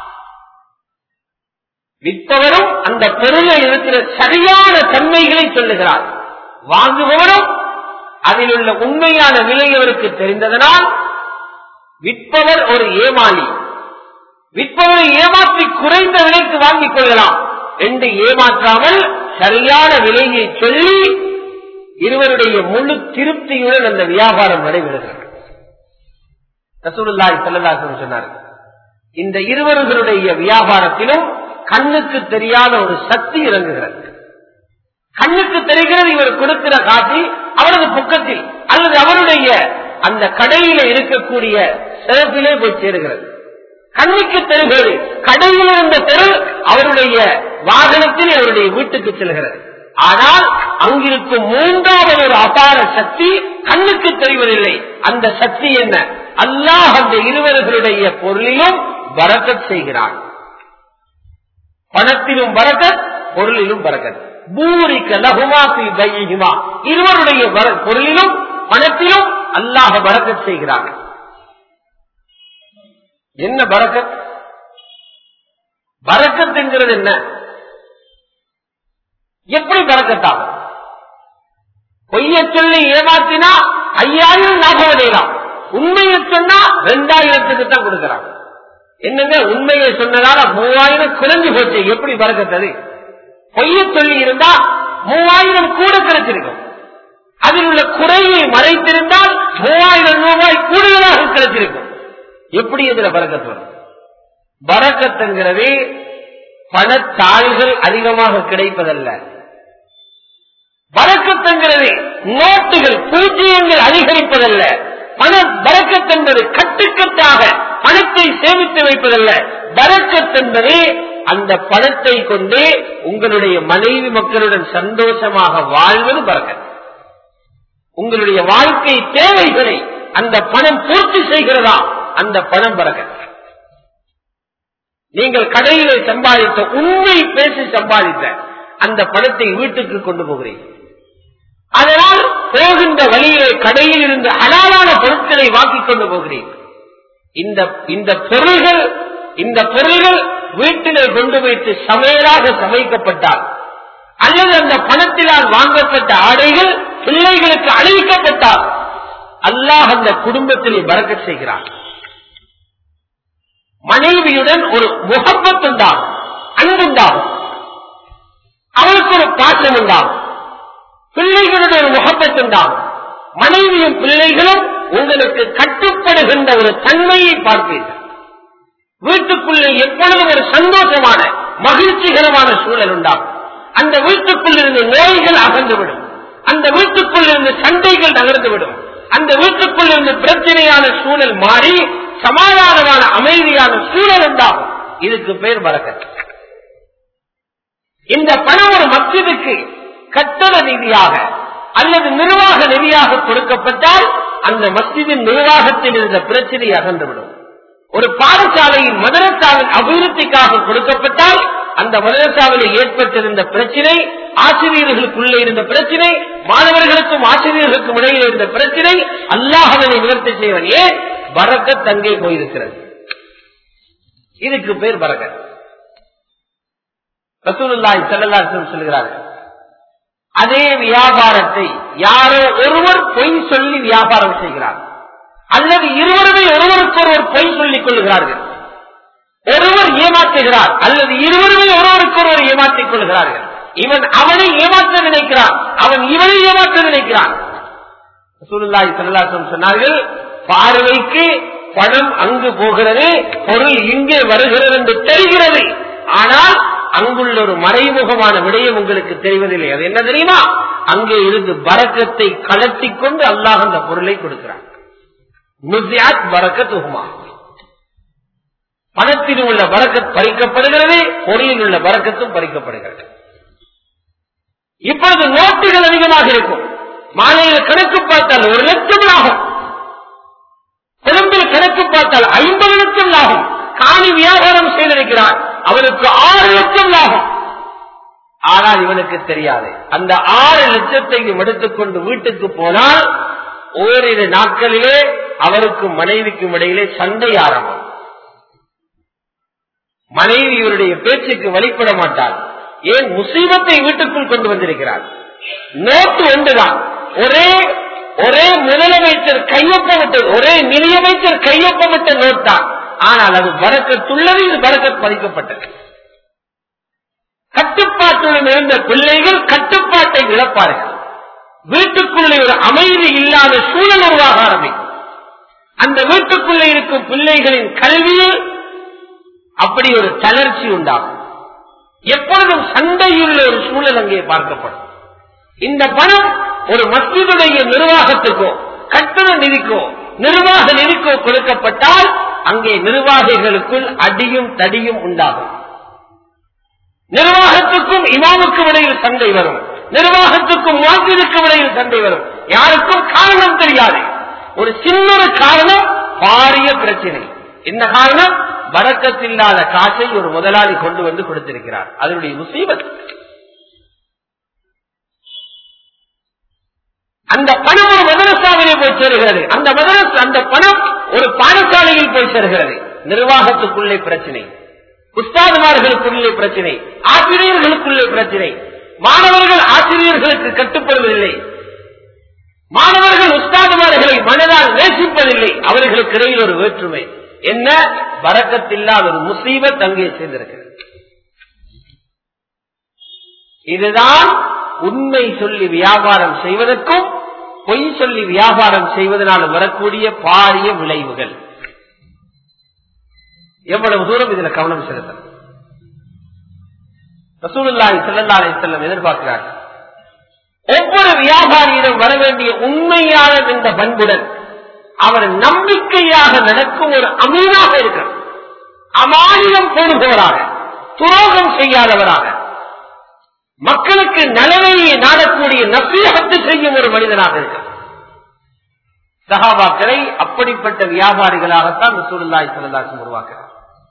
விற்பவரும் அந்த பொருளில் இருக்கிற சரியான தன்மைகளை சொல்லுகிறார் வாங்குபவரும் அதில் உள்ள உண்மையான விலை அவருக்கு தெரிந்ததனால் விற்பவர் ஒரு ஏமாளி விற்பவரை ஏமாற்றி குறைந்த விலைக்கு வாங்கிக் கொள்ளலாம் என்று ஏமாற்றாமல் சரியான விலையை சொல்லி இருவருடைய முழு திருப்தியுடன் அந்த வியாபாரம் நடைபெறுகிறது ரசூலுல்லாஹி ஸல்லல்லாஹு சொன்னார் இந்த இருவர்களுடைய வியாபாரத்திலும் கண்ணுக்கு தெரியாத ஒரு சக்தி இறங்குகிறது கண்ணுக்கு தெரிகிறது இவர் கொடுக்கிற காட்சி அவரது பக்கத்தில் அல்லது அவருடைய அந்த கடையில இருக்கக்கூடிய சிறப்பிலே போய் சேருகிறது கண்ணுக்கு தெரிகிறது கடையில் இருந்த பொருள் அவருடைய வாகனத்தில் அவருடைய வீட்டுக்கு செல்கிறது ஆனால் அங்கிருக்கும் மூன்றாவது ஒரு அபார சக்தி கண்ணுக்கு தெரிவதில்லை அந்த சக்தி என்ன அல்லாஹ் அந்த இருவர்களுடைய பொருளிலும் வரக்கத் செய்கிறான் பணத்திலும் வரக்கத் பொருளிலும் வரக்கத் பூரிக்க லகுமாசி தையுமா இருவருடைய வர- பொருளிலும் பணத்திலும் அல்லாஹ் வரக்கத் செய்கிறான் என்ன பரக்கத் பரக்கத் என்கிறது என்ன எப்படி பறக்கத்தாகும் பொய்ய சொல்லி ஏமாத்தினா ஐயாயிரம் லாபம் அடையலாம் உண்மையை சொன்னா ரெண்டாயிரத்துக்கு தான் கொடுக்கிறான் என்னங்க உண்மையை சொன்னதால மூவாயிரம் குறைஞ்சு போச்சு எப்படி பறக்கத்தது பொய்ய சொல்லி இருந்தா மூவாயிரம் கூட கிடைச்சிருக்கும் அதில் உள்ள குறையை மறைத்திருந்தால் மூவாயிரம் ரூபாய் கூடுதலாக கிடைச்சிருக்கும் எப்படி இதுல பறக்கத்து வரும் பறக்கத்துங்கிறது பணத்தாள்கள் அதிகமாக கிடைப்பதல்ல பறக்கத்துங்கிறது நோட்டுகள் பூஜ்ஜியங்கள் அதிகரிப்பதல்ல பண பறக்கத் என்பது கட்டுக்கட்டாக பணத்தை சேமித்து வைப்பதல்ல பறக்கத் என்பது அந்த பணத்தை கொண்டு உங்களுடைய மனைவி மக்களுடன் சந்தோஷமாக வாழ்வது பறக்கத் உங்களுடைய வாழ்க்கை தேவைகளை அந்த பணம் பூர்த்தி செய்கிறதா அந்த பணம் பறக்கத் நீங்கள் கடையிலே சம்பாதித்த உண்மை பேசி சம்பாதித்த அந்த பணத்தை வீட்டுக்கு கொண்டு போகிறீர்கள் அதனால் போகின்ற வழியிலே கடையில் இருந்து ஹலாலான பொருட்களை வாங்கிக் கொண்டு போகிறீர்கள் இந்த இந்த பொருள்கள் இந்த பொருள்கள் வீட்டிலே கொண்டு வைத்து சமையலாக சமைக்கப்பட்டால் அல்லது அந்த பணத்தினால் வாங்கப்பட்ட ஆடைகள் பிள்ளைகளுக்கு அணிவிக்கப்பட்டால் அல்லாஹ் அந்த குடும்பத்திலே பறக்க செய்கிறான் மனைவியுடன் ஒரு முகப்பத் உண்டாகும் அன்புண்டாகும் அவளுக்கு ஒரு பாசம் உண்டாகும் பிள்ளைகளுடைய ஒரு முகப்பத் உண்டாகும் மனைவியும் பிள்ளைகளும் உங்களுக்கு கட்டுப்படுகின்ற ஒரு தன்மையை பார்ப்பீர்கள் வீட்டுக்குள்ளே எப்பொழுதும் ஒரு சந்தோஷமான மகிழ்ச்சிகரமான சூழல் உண்டாகும் அந்த வீட்டுக்குள் இருந்து நோய்கள் அகன்றுவிடும் அந்த வீட்டுக்குள் இருந்து சண்டைகள் நகர்ந்துவிடும் அந்த வீட்டுக்குள் இருந்து பிரச்சனையான சூழல் மாறி சமாதானமான அமைதியான சூழல் உண்டாகும் இதுக்கு பேர் வழக்கம் இந்த பணம் ஒரு மஸ்ஜிதுக்கு கட்டள ரீதியாக அல்லது நிர்வாக ரீதியாக கொடுக்கப்பட்டால் அந்த மஸ்ஜிதின் நிர்வாகத்தில் இருந்த பிரச்சனை அகன்றுவிடும் ஒரு பாடசாலையின் மதரசாவின் அபிவிருத்திக்காக கொடுக்கப்பட்டால் அந்த மதரசாவில் ஏற்பட்டிருந்த பிரச்சனை ஆசிரியர்களுக்குள்ளே இருந்த பிரச்சனை மாணவர்களுக்கும் ஆசிரியர்களுக்கும் இடையில் இருந்த பிரச்சனை அல்லாஹனை நிவர்த்தி செய்வன் ஏன் பறக்கத் தங்கே போயிருக்கிறது இதுக்கு பேர் பறக்கத் ரசூலுல்லாஹி ஸல்லல்லாஹு அலைஹி வஸல்லம் சொல்கிறார்கள் அதே வியாபாரத்தை யாரோ ஒருவர் பொய் சொல்லி வியாபாரம் செய்கிறார் அல்லது இருவருமே ஒருவருக்கு ஒருவர் பொய் சொல்லிக் கொள்கிறார்கள் ஒருவர் ஏமாற்றுகிறார் அல்லது இருவருமே ஒருவருக்கு ஒருவர் ஏமாற்றிக் கொள்கிறார்கள் இவன் அவனை ஏமாற்ற நினைக்கிறான் அவன் இவனை ஏமாற்ற நினைக்கிறான் ரசூலுல்லாஹி ஸல்லல்லாஹு அலைஹி வஸல்லம் சொன்னார்கள் பார்வைக்கு பணம் அங்கு போகிறது பொருள் இங்கே வருகிறது என்று தெரிகிறது ஆனால் அங்குள்ள ஒரு மறைமுகமான விடயம் உங்களுக்கு தெரிவதில்லை அது என்ன தெரியுமா அங்கே இருந்து பரக்கத்தை கலட்டி கொண்டு அல்லாஹ் அந்த பொருளை கொடுக்கிறான் நுசியாத் பரக்கத்துகுமா பணத்தில் உள்ள பறக்கத் பறிக்கப்படுகிறது பொருளில் உள்ள பறக்கத்தும் பறிக்கப்படுகிறது இப்பொழுது நோட்டுகள் அதிகமாக இருக்கும் மாலையில் கணக்கு பார்த்தால் ஒரு லட்சம் லாபம் கொழும்பில் கணக்கு பார்த்தால் ஐம்பது லட்சம் லாபம் காணி வியாபாரம் செய்திருக்கிறான் அவனுக்கு ஆறு லட்சம் லாபம் ஆனால் இவனுக்கு தெரியாது அந்த ஆறு லட்சத்தையும் எடுத்துக்கொண்டு வீட்டுக்கு போனால் ஓரிரு நாட்களிலே அவருக்கும் மனைவிக்கும் இடையிலே சண்டை ஆரம்பம் மனைவி இவருடைய பேச்சுக்கு வழிபட மாட்டார் ஏன் முசீபத்தை வீட்டுக்குள் கொண்டு வந்திருக்கிறார் நோட்டு ஒன்றுதான் ஒரே ஒரே முதலமைச்சர் கையொப்பமிட்ட ஒரே நிதியமைச்சர் கையொப்பமிட்ட நோட் தான் ஆனால் அது வரக்கத்துள்ளது இது வரக்கத் பதிக்கப்பட்டது கட்டுப்பாட்டுடன் இருந்த பிள்ளைகள் கட்டுப்பாட்டை இழப்பார்கள் வீட்டுக்குள்ளே ஒரு அமைதி இல்லாத சூழல் உருவாக ஆரம்பிக்கும் அந்த வீட்டுக்குள்ளே இருக்கும் பிள்ளைகளின் கல்வியில் அப்படி ஒரு தளர்ச்சி உண்டாகும் எப்பொழுதும் சண்டையுள்ள ஒரு சூழல் அங்கே பார்க்கப்படும் இந்த பணம் ஒரு மஸ்ஜிதுடைய நிர்வாகத்துக்கோ கட்டண நிதிக்கோ நிர்வாக நிதிக்கோ கொடுக்கப்பட்டால் அங்கே நிர்வாகிகளுக்குள் அடியும் தடியும் உண்டாகும் நிர்வாகத்துக்கும் இமாமுக்கும் இடையில் சண்டை வரும் நிர்வாகத்துக்கும் வாக்கிற்கும் இடையில் சண்டை வரும் யாருக்கும் காரணம் தெரியாது ஒரு சின்ன ஒரு காரணம் பாரிய பிரச்சனை என்ன காரணம் வரக்கத்தில்லாத காசை ஒரு முதலாளி கொண்டு வந்து கொடுத்திருக்கிறார் அதனுடைய முசீபத் அந்த பணம் ஒரு மதரசாவிலே போய் சேருகிறது அந்த மதரச அந்த பணம் ஒரு பாடசாலையில் போய் சேருகிறது நிர்வாகத்துக்குள்ளே பிரச்சனை உஸ்தாதுமார்களுக்குள்ளே பிரச்சனை ஆசிரியர்களுக்குள்ளே பிரச்சனை மாணவர்கள் ஆசிரியர்களுக்கு கட்டுப்படுவதில்லை மாணவர்கள் உஸ்தாதுமார்களை மனதால் நேசிப்பதில்லை அவர்களுக்கு இடையில் ஒரு வேற்றுமை என்ன வரக்கத்தில்லாத ஒரு முசீபத் அங்கே சேர்ந்திருக்கிறது இதுதான் உண்மை சொல்லி வியாபாரம் செய்வதற்கும் பொய் சொல்லி வியாபாரம் செய்வதனால் வரக்கூடிய பாரிய விளைவுகள் எவ்வளவு தூரம் இதுல கவனம் செலுத்தணும் ரசூலுல்லாஹி ஸல்லல்லாஹு அலைஹி வஸல்லம் எதிர்பார்க்கிறார்கள் ஒவ்வொரு வியாபாரியிடம் வர வேண்டிய உண்மையான இந்த பண்புடன் அவர் நம்பிக்கையாக நடக்கும் ஒரு அமீனாக இருக்கிறார் அமானியம் போடுபவராக துரோகம் செய்யாதவராக மக்களுக்கு நலவையை நாடக்கூடிய நசீகத்து செய்யும் ஒரு மனிதனாக இருக்கிறார் சகாபாக்களை அப்படிப்பட்ட வியாபாரிகளாகத்தான் ரசூலுல்லாஹி ஸல்லல்லாஹு அலைஹி உருவாக்குகிறார்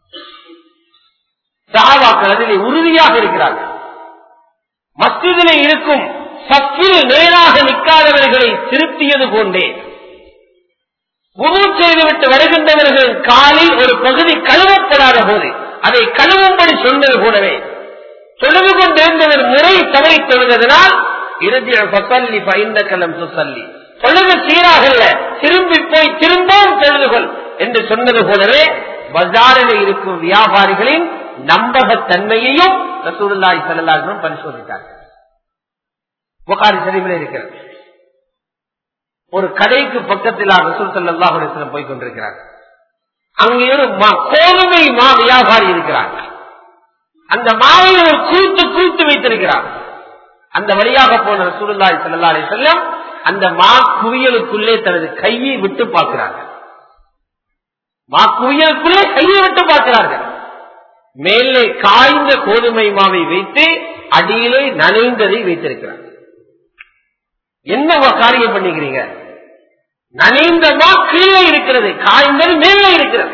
சகாபாக்கள் அதிலே உறுதியாக இருக்கிறார்கள் மஸ்ஜிதிலே இருக்கும் சத்தில் நேராக நிற்காதவர்களை திருத்தியது போன்றே உரு செய்துவிட்டு வருகின்றவர்கள் காலில் ஒரு பகுதி கழுவப்படாத போது அதை கழுவும்படி சொன்னது போலவே தொழுது கொண்டிருந்தவர் முறை தவறி தொழுதனால் இறுதி பசல்லி பைந்த கலம் சுசல்லி தொழுது சீராகல்ல திரும்பி போய் திரும்பவும் தொழுதுகொள் என்று சொன்னது போலவே பஜாரில் இருக்கும் வியாபாரிகளின் நம்பகத்தன்மையையும் ரசூலுல்லாஹி ஸல்லல்லாஹு அலைஹி பரிசோதித்தார்கள் புகாரி சரிவில் இருக்கிறது ஒரு கடைக்கு பக்கத்தில் ரசூல் ஸல்லல்லாஹு அலைஹி வஸல்லம் போய் கொண்டிருக்கிறார் அங்கே ஒரு மா- கோதுமை மா வியாபாரி இருக்கிறார் அந்த மாவை ஒரு கூத்து கூத்து வைத்திருக்கிறார் அந்த வழியாக போன ரசூலுல்லாஹி ஸல்லல்லாஹு அலைஹி வஸல்லம் அந்த மா குவியலுக்குள்ளே தனது கையை விட்டு பார்க்கிறார்கள் மா குவியலுக்குள்ளே கையை விட்டு பார்க்கிறார்கள் மேலே காய்ந்த கோதுமை மாவை வைத்து அடியிலே நனைந்ததை வைத்திருக்கிறார் என்ன காரியம் பண்ணிக்கிறீங்க நனைந்த மா கீழே இருக்கிறது காய்ந்தது மேலே இருக்கிறது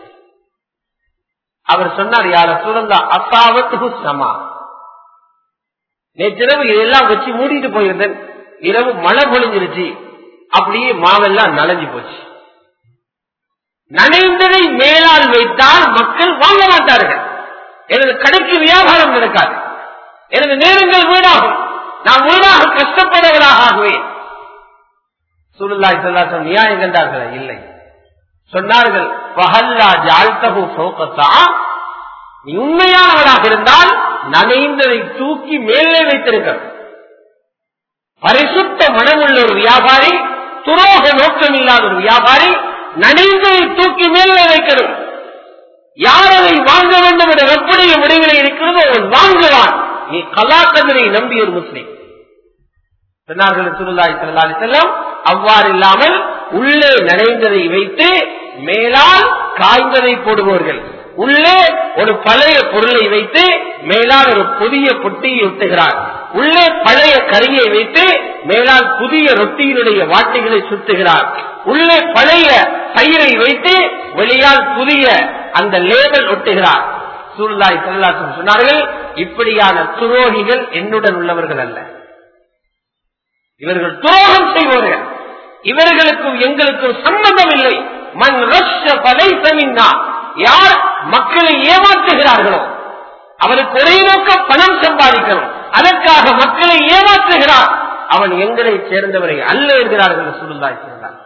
அவர் சொன்னார் யார சூழந்தா அசாவத்து சமா நேற்றிரவு இதெல்லாம் வச்சு மூடிட்டு போயிருந்தேன் இரவு மழை பொழிஞ்சிருச்சு அப்படியே மாவெல்லாம் நனைஞ்சு போச்சு நனைந்ததை மேலால் வைத்தால் மக்கள் வாங்க மாட்டார்கள் எனது கடைக்கு வியாபாரம் நடக்காது எனது நேரங்கள் வீணாகும் நான் வீணாக கஷ்டப்படுவதாக ஆகுவேன் சுருல்லாய் சொல்லாசம் நியாயம் கண்டார்களா இல்லை சொன்னார்கள் பகல்லா ஜாழ்த்தகு சோகத்தா நீ உண்மையானவராக இருந்தால் நனைந்ததை தூக்கி மேலே வைத்திருக்க பரிசுத்த மனமுள்ள ஒரு வியாபாரி துரோக நோக்கம் இல்லாத ஒரு வியாபாரி நனைந்ததை தூக்கி மேலே வைக்கணும் யார் அதை வாங்க வேண்டும் என்ற வெப்படைய முடிவில் இருக்கிறதோ அவன் வாங்குவான் நீ கலாக்கதனை நம்பிய ஒரு முஸ்லீம் சொன்னார்கள் சுருல்லாய் செல்லாலி செல்லம் அவ்வாறு இல்லாமல் உள்ளே நனைந்ததை வைத்து மேலால் காய்ந்ததை போடுவார்கள் உள்ளே ஒரு பழைய பொருளை வைத்து மேலால் ஒரு புதிய பொட்டியை ஒட்டுகிறார் உள்ளே பழைய கறியை வைத்து மேலால் புதிய ரொட்டியினுடைய வாட்டிகளை சுத்துகிறார் உள்ளே பழைய தயிரை வைத்து வெளியால் புதிய அந்த லேபல் ஒட்டுகிறார் சூழ்நாய் செல்லாசம் சொன்னார்கள் இப்படியான துரோகிகள் என்னுடன் உள்ளவர்கள் அல்ல இவர்கள் துரோகம் செய்வார்கள் இவர்களுக்கும் எங்களுக்கும் சம்பந்தம் இல்லை மண் ரஷ பலை சமின்னா யார் மக்களை ஏமாற்றுகிறார்களோ அவருக்கு ஒரே நோக்கம் பணம் சம்பாதிக்கணும் அதற்காக மக்களை ஏமாற்றுகிறார் அவன் எங்களை சேர்ந்தவரை அல்ல என்கிறார்கள் சுருந்தாய் சொன்னார்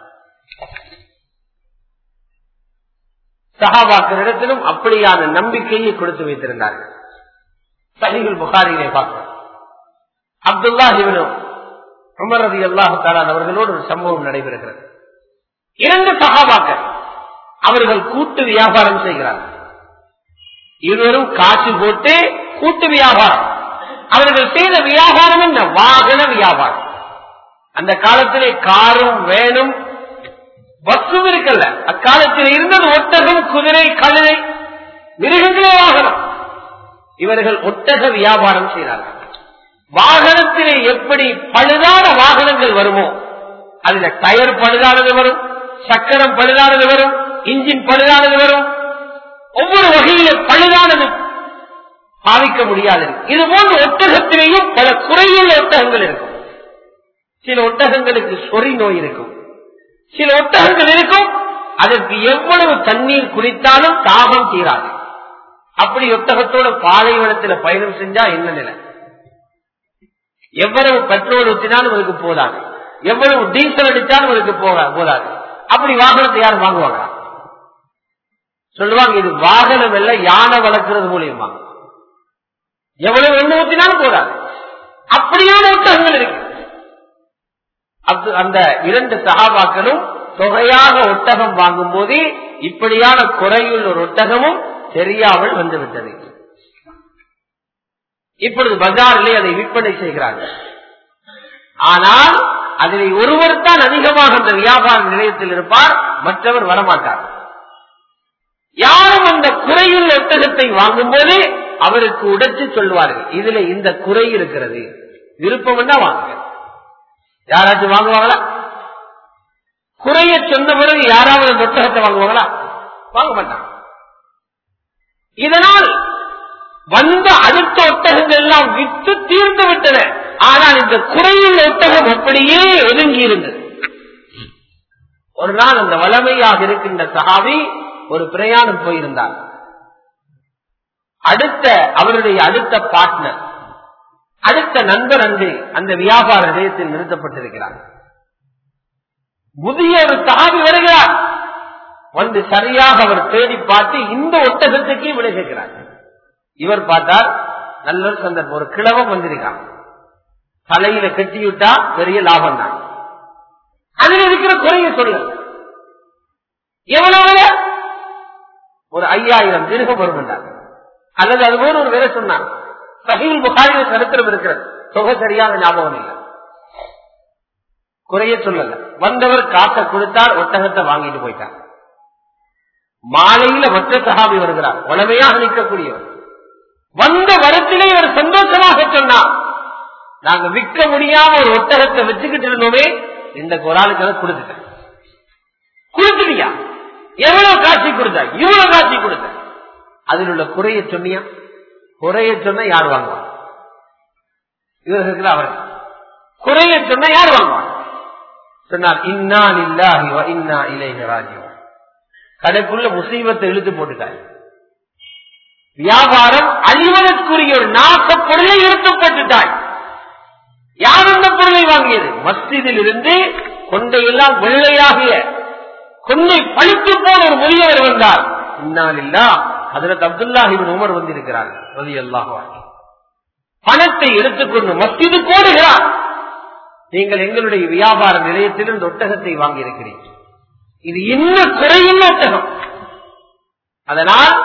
சகாபாக்களிடத்திலும் அப்படியான நம்பிக்கையை கொடுத்து வைத்திருந்தார்கள் சகிகள் புகாரிலே பார்க்கிறோம் அப்துல்லா இவனும் உமர் ரதி அல்லாஹு தாலான் அவர்களோடு ஒரு சம்பவம் நடைபெறுகிறது இரண்டு சகாபாக்கள் அவர்கள் கூட்டு வியாபாரம் செய்கிறார்கள் இருவரும் காசு போட்டு கூட்டு வியாபாரம் அவர்கள் செய்த வியாபாரம் என்ன வாகன வியாபாரம் அந்த காலத்திலே காரும் வேணும் பஸ்ஸும் இருக்கல்ல அக்காலத்தில் இருந்தது ஒட்டகம் குதிரை கழுதை மிருகங்களே வாகனம் இவர்கள் ஒட்டக வியாபாரம் செய்கிறார்கள் வாகனத்திலே எப்படி பழுதான வாகனங்கள் வருமோ அதுல டயர் பழுதானது வரும் சக்கரம் பழுதானது வரும் இன்ஜின் பழுதானது வரும் ஒவ்வொரு வகையில பழுதானது பாதிக்க முடியாது இது போன்ற ஒட்டகத்திலேயும் பல குறையுள்ள ஒட்டகங்கள் இருக்கும் சில ஒட்டகங்களுக்கு சொறி நோய் இருக்கும் சில ஒட்டகங்கள் இருக்கும் அதற்கு எவ்வளவு தண்ணீர் குடித்தாலும் தாகம் தீராது அப்படி ஒட்டகத்தோட பாலைவனத்தில் பயணம் செஞ்சா என்ன நிலை எவ்வளவு பெட்ரோல் ஊற்றினாலும் அதுக்கு போதாது எவ்வளவு டீசல் அடித்தாலும் அதுக்கு போதாது அப்படி வாகனத்தை யாரும் வாங்குவாங்க சொல்லுவாங்க இது வாகனம் இல்ல யானை வளர்க்கிறது மூலியமா எவ்வளவு எண்ணெய் ஊற்றினாலும் போதாது அப்படியான ஒட்டகங்கள் இருக்கு அந்த இரண்டு சகாபாக்களும் தொகையாக ஒட்டகம் வாங்கும் போது இப்படியான குறையுள்ள ஒரு ஒட்டகமும் தெரியாமல் வந்துவிட்டது இப்பொழுது பஜாரிலே அதை விற்பனை செய்கிறார்கள் ஆனால் அதில் ஒருவர் தான் அதிகமாக அந்த வியாபார நிலையத்தில் இருப்பார் மற்றவர் வரமாட்டார் யாரும் அந்த குறையுள்ள ஒட்டகத்தை வாங்கும் போது அவருக்கு உடைச்சு சொல்வார்கள் இதுல இந்த குறை இருக்கிறது விருப்பம் என்ன வாங்குங்க யாராச்சும் வாங்குவாங்களா குறைய சொன்ன பிறகு யாராவது அந்த ஒட்டகத்தை வாங்குவாங்களா வாங்க மாட்டாங்க இதனால் வந்த அடுத்த ஒட்டகங்கள் எல்லாம் விட்டு தீர்ந்து விட்டன ஆனால் இந்த குறையில் ஒட்டகம் அப்படியே ஒதுங்கி இருந்தது ஒரு நாள் அந்த வளமையாக இருக்கின்ற சகாவி ஒரு பிரயாணம் போயிருந்தார் அடுத்த அவருடைய அடுத்த பார்ட்னர் அடுத்த நண்பர் அங்கு அந்த வியாபார நிலையத்தில் நிறுத்தப்பட்டிருக்கிறார் முதிய ஒரு சகாவி வருகிறார் வந்து சரியாக அவர் தேடி பார்த்து இந்த ஒட்டகத்துக்கே விடை கேட்கிறார் இவர் பார்த்தார் நல்ல சந்தர்ப்பம் ஒரு கிழவம் வந்திருக்கான் தலையில கட்டிவிட்டா பெரிய லாபம் தான் அதில் இருக்கிற குறைய சொல்லு எவ்வளவு ஒரு ஐயாயிரம் திருகம் வரும் அல்லது அது போல ஒரு வேலை சொன்னார் சகில் புகாரில சரித்திரம் இருக்கிறது தொகை சரியான ஞாபகம் இல்லை குறைய சொல்லல வந்தவர் காசை கொடுத்தார் ஒட்டகத்தை வாங்கிட்டு போயிட்டார் மாலையில மற்ற சகாபி வருகிறார் உடமையாக நிற்கக்கூடியவர் வந்த வரத்திலே ஒரு சந்தோஷமாக சொன்னார் நாங்க விற்க முடியாம ஒரு ஒட்டகத்தை வச்சுக்கிட்டு இருந்தோமே இந்த குராலுக்கு அதை கொடுத்துட்டேன் கொடுத்துட்டியா எவ்வளவு காட்சி கொடுத்த இவ்வளவு காட்சி கொடுத்த அதில் உள்ள குறைய சொன்னியா குறைய சொன்ன யார் வாங்குவாங்க இவர்களுக்கு அவர் குறைய சொன்ன யார் வாங்குவாங்க சொன்னார் இன்னா இல்லாஹி இன்னா இலேஹ ராஜ்யம் கடைக்குள்ள முசீபத்தை இழுத்து போட்டுட்டாங்க வியாபாரம் அழிவதற்குரிய ஒரு நாச பொருளை இழுத்து போட்டுட்டாய் யார் அந்த பொருளை வாங்கியது மஸ்ஜிதில் இருந்து கொண்டையெல்லாம் வெள்ளையாகிய கொண்டை பழித்து போன ஒரு முதியவர் வந்தார் இன்னாலில்லா அதில் அப்துல்லாஹிபின் உமர் வந்திருக்கிறார் ரதி அல்லாஹ் பணத்தை எடுத்துக்கொண்டு மஸ்ஜிது போடுகிறார் நீங்கள் எங்களுடைய வியாபார நிலையத்தில் இந்த ஒட்டகத்தை வாங்கி இருக்கிறீர்கள் இது இன்னும் குறையுள்ள ஒட்டகம் அதனால்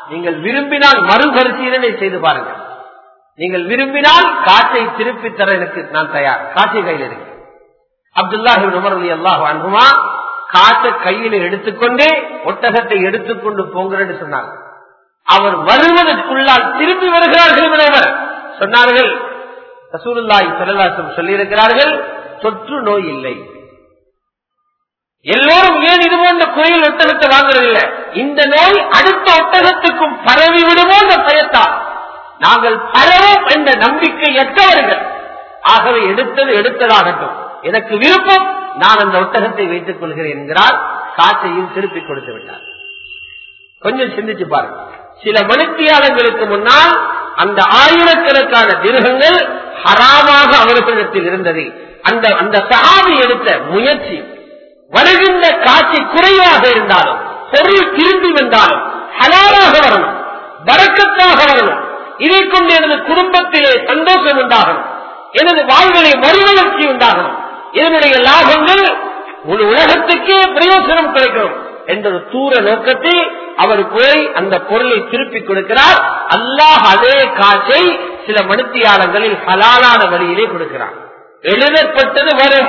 நீங்கள் விரும்பினால் மறுபரிசீலனை செய்து பாருங்கள் நீங்கள் விரும்பினால் காற்றை திருப்பி தர எனக்கு நான் தயார் காற்றை கையில் இருக்கு அப்துல்லாஹி உமர் அலி அல்லாஹ் அன்புமா காற்றை கையில் எடுத்துக்கொண்டே ஒட்டகத்தை எடுத்துக்கொண்டு போங்கிறேன்னு சொன்னாங்க அவர் வருவதற்குள்ளால் திரும்பி வருகிறார்கள் என்பவர் சொன்னார்கள் ரசூலுல்லாஹி ஸல்லல்லாஹு சொல்லியிருக்கிறார்கள் தொற்று நோய் இல்லை எல்லோரும் ஏன் இது போன்ற கோயில் ஒட்டகத்தை வாங்குறதில்லை இந்த நோய் அடுத்த ஒட்டகத்துக்கும் பரவி விடுமோ என்ற பயத்தால் நாங்கள் பரவும் என்ற நம்பிக்கையற்றவர்கள் ஆகவே எடுத்தது எடுத்ததாகட்டும் எனக்கு விருப்பம் நான் அந்த ஒட்டகத்தை வைத்துக் கொள்கிறேன் என்கிறார் காற்றையும் திருப்பிக் கொடுத்து விட்டார் கொஞ்சம் சிந்திச்சு பாருங்க சில மணித்தியாளங்களுக்கு முன்னால் அந்த ஆயிரக்கணக்கான திருகங்கள் ஹராமாக அவர்களிடத்தில் இருந்தது அந்த அந்த சகாவி எடுத்த முயற்சி வருகின்ற காட்சி குறைவாக இருந்தாலும் பொருள் திரும்பி வந்தாலும் ஹலாலாக வரணும் வரக்கத்தாக வரணும் இதை கொண்டு எனது குடும்பத்திலே சந்தோஷம் உண்டாகணும் எனது வாழ்விலே மறுவளர்ச்சி உண்டாகணும் இதனுடைய லாபங்கள் முழு உலகத்துக்கே பிரயோசனம் கிடைக்கணும் என்ற ஒரு தூர நோக்கத்தில் அவர் போய் அந்த பொருளை திருப்பிக் கொடுக்கிறார் அல்லாஹ் அதே காட்சை சில மனுத்தியாளங்களில் ஹலாலான வழியிலே கொடுக்கிறார் எழுதப்பட்டது வரும்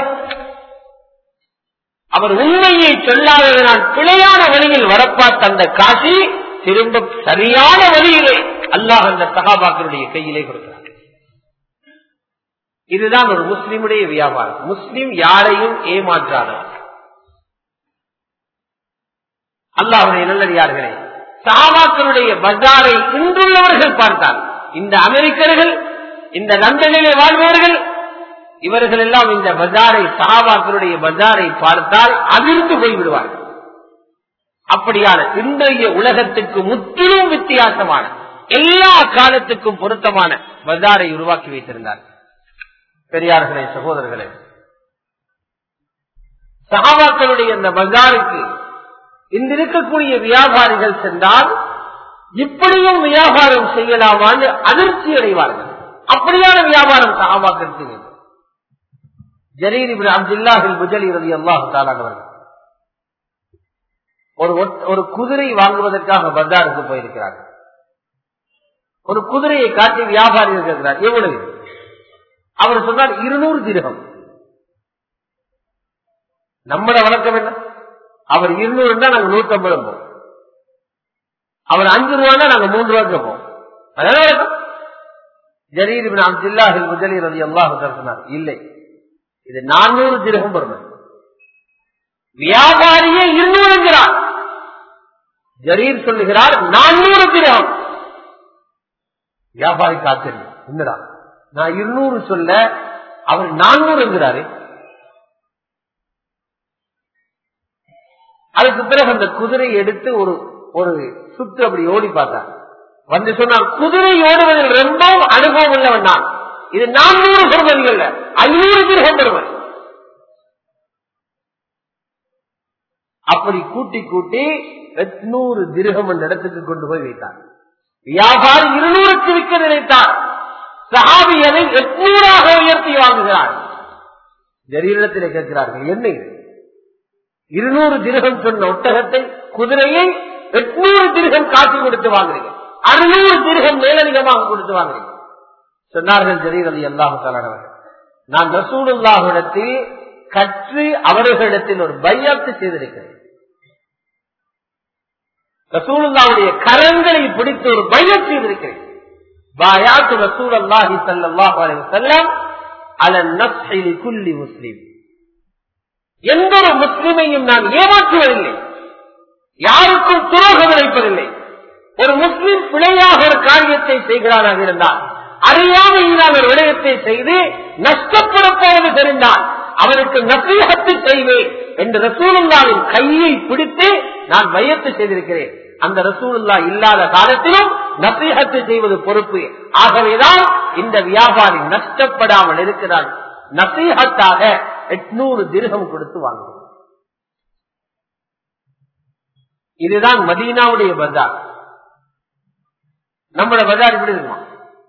அவர் உண்மையை சொல்லாததனால் பிழையான வழியில் வரப்பார்த்த அந்த காட்சி திரும்ப சரியான வழியிலே அல்லாஹ் அந்த சகாபாக்களுடைய கையிலே கொடுக்கிறார் இதுதான் ஒரு முஸ்லிமுடைய வியாபாரம் முஸ்லிம் யாரையும் ஏமாற்றாதவர் அல்லாஹுடைய நல்லடியார்களே சாபாக்களுடைய பஜாரை இன்றுள்ளவர்கள் பார்த்தால் இந்த அமெரிக்கர்கள் இந்த லண்டனிலே வாழ்பவர்கள் இவர்கள் எல்லாம் இந்த பஜாரை சஹாபாக்களுடைய பஜாரை பார்த்தால் அதிர்ந்து போய்விடுவார்கள் அப்படியான இன்றைய உலகத்துக்கு முற்றிலும் வித்தியாசமான எல்லா காலத்துக்கும் பொருத்தமான பஜாரை உருவாக்கி வைத்திருந்தார் பெரியார்களே சகோதரர்களே சகாபாக்களுடைய இந்த பஜாருக்கு இந்த இருக்கக்கூடிய வியாபாரிகள் சென்றால் இப்படியும் வியாபாரம் செய்யலாமான்னு அதிர்ச்சி அடைவார்கள் அப்படியான வியாபாரம் சகாபாக்கள் செய்வது ஜலீர் இபின் அப்துல்லாஹில் புஜலி ரதி அல்லாஹு தாலானவர்கள் ஒரு ஒரு குதிரை வாங்குவதற்காக பஜாருக்கு போயிருக்கிறார்கள் ஒரு குதிரையை காட்டி வியாபாரி இருக்கிறார் எவ்வளவு அவர் சொன்னார் இருநூறு திருகம் நம்மட வழக்கம் என்ன அவர் இருநூறு நாங்க நூத்தி ஐம்பது போவோம் அவர் அஞ்சு ரூபாய்னா நாங்க மூன்று ரூபாய்க்கு போவோம் அதான் வழக்கம் ஜலீர் இபின் அப்துல்லாஹில் புஜலி ரதி அல்லாஹு சொன்னார் இல்லை இது நானூறு திருகம் பெருமை வியாபாரியே இருநூறு என்கிறார் ஜரீர் சொல்லுகிறார் நானூறு திரகம் வியாபாரி காத்திருந்தேன் என்னடா நான் இருநூறு சொல்ல அவர் நானூறு என்கிறாரு அதுக்கு பிறகு அந்த குதிரை எடுத்து ஒரு ஒரு சுற்று அப்படி ஓடி பார்த்தார் வந்து சொன்னார் குதிரை ஓடுவதில் ரொம்பவும் அனுபவம் உள்ளவன் நான் இது நானூறு பெறுமதிகள் ஐநூறு திருகம் பெறுமதி அப்படி கூட்டி கூட்டி எட்நூறு திருகம் அந்த இடத்துக்கு கொண்டு போய் வைத்தார் வியாபாரி இருநூறுக்கு விற்க நினைத்தார் சஹாபி அதை எட்நூறாக உயர்த்தி வாங்குகிறார் ஜரீரிடத்தில் கேட்கிறார்கள் என்ன இது இருநூறு திருகம் சொன்ன ஒட்டகத்தை குதிரையை எட்நூறு திருகம் காட்சி கொடுத்து வாங்குறீங்க அறுநூறு திருகம் மேலதிகமாக கொடுத்து வாங்குறீங்க சொன்னார்கள் ஜரீர் அலி அல்லாஹு நான் ரசூலுல்லாஹிடத்தில் கற்று அவர்களிடத்தில் ஒரு பையாத்து செய்திருக்கிறேன் ரசூலுல்லாவுடைய கரங்களை பிடித்து ஒரு பையத் செய்திருக்கிறேன் பாயாத்து ரசூல் அல்லாஹி சல்லாஹ் அலி வசல்லம் அலன் நப்சிலி குல்லி முஸ்லீம் எந்த ஒரு முஸ்லிமையும் நான் ஏமாற்றுவதில்லை யாருக்கும் துரோகம் இழைப்பதில்லை ஒரு முஸ்லிம் பிழையாக ஒரு காரியத்தை செய்கிறானாக இருந்தால் அறியாமையினால் ஒரு விடயத்தை செய்து நஷ்டப்படப்போவது தெரிந்தால் அவருக்கு நசீகத்து செய்வேன் என்று ரசூலுல்லாவின் கையை பிடித்து நான் மையத்து செய்திருக்கிறேன் அந்த ரசூலுல்லா இல்லாத காலத்திலும் நசீகத்து செய்வது பொறுப்பு ஆகவேதான் இந்த வியாபாரி நஷ்டப்படாமல் இருக்கிறார் நசீகத்தாக எட்நூறு திருகம் கொடுத்து வாங்குவோம் இதுதான் மதீனாவுடைய பஜார் நம்மளோட பஜார் இப்படி இருக்குமா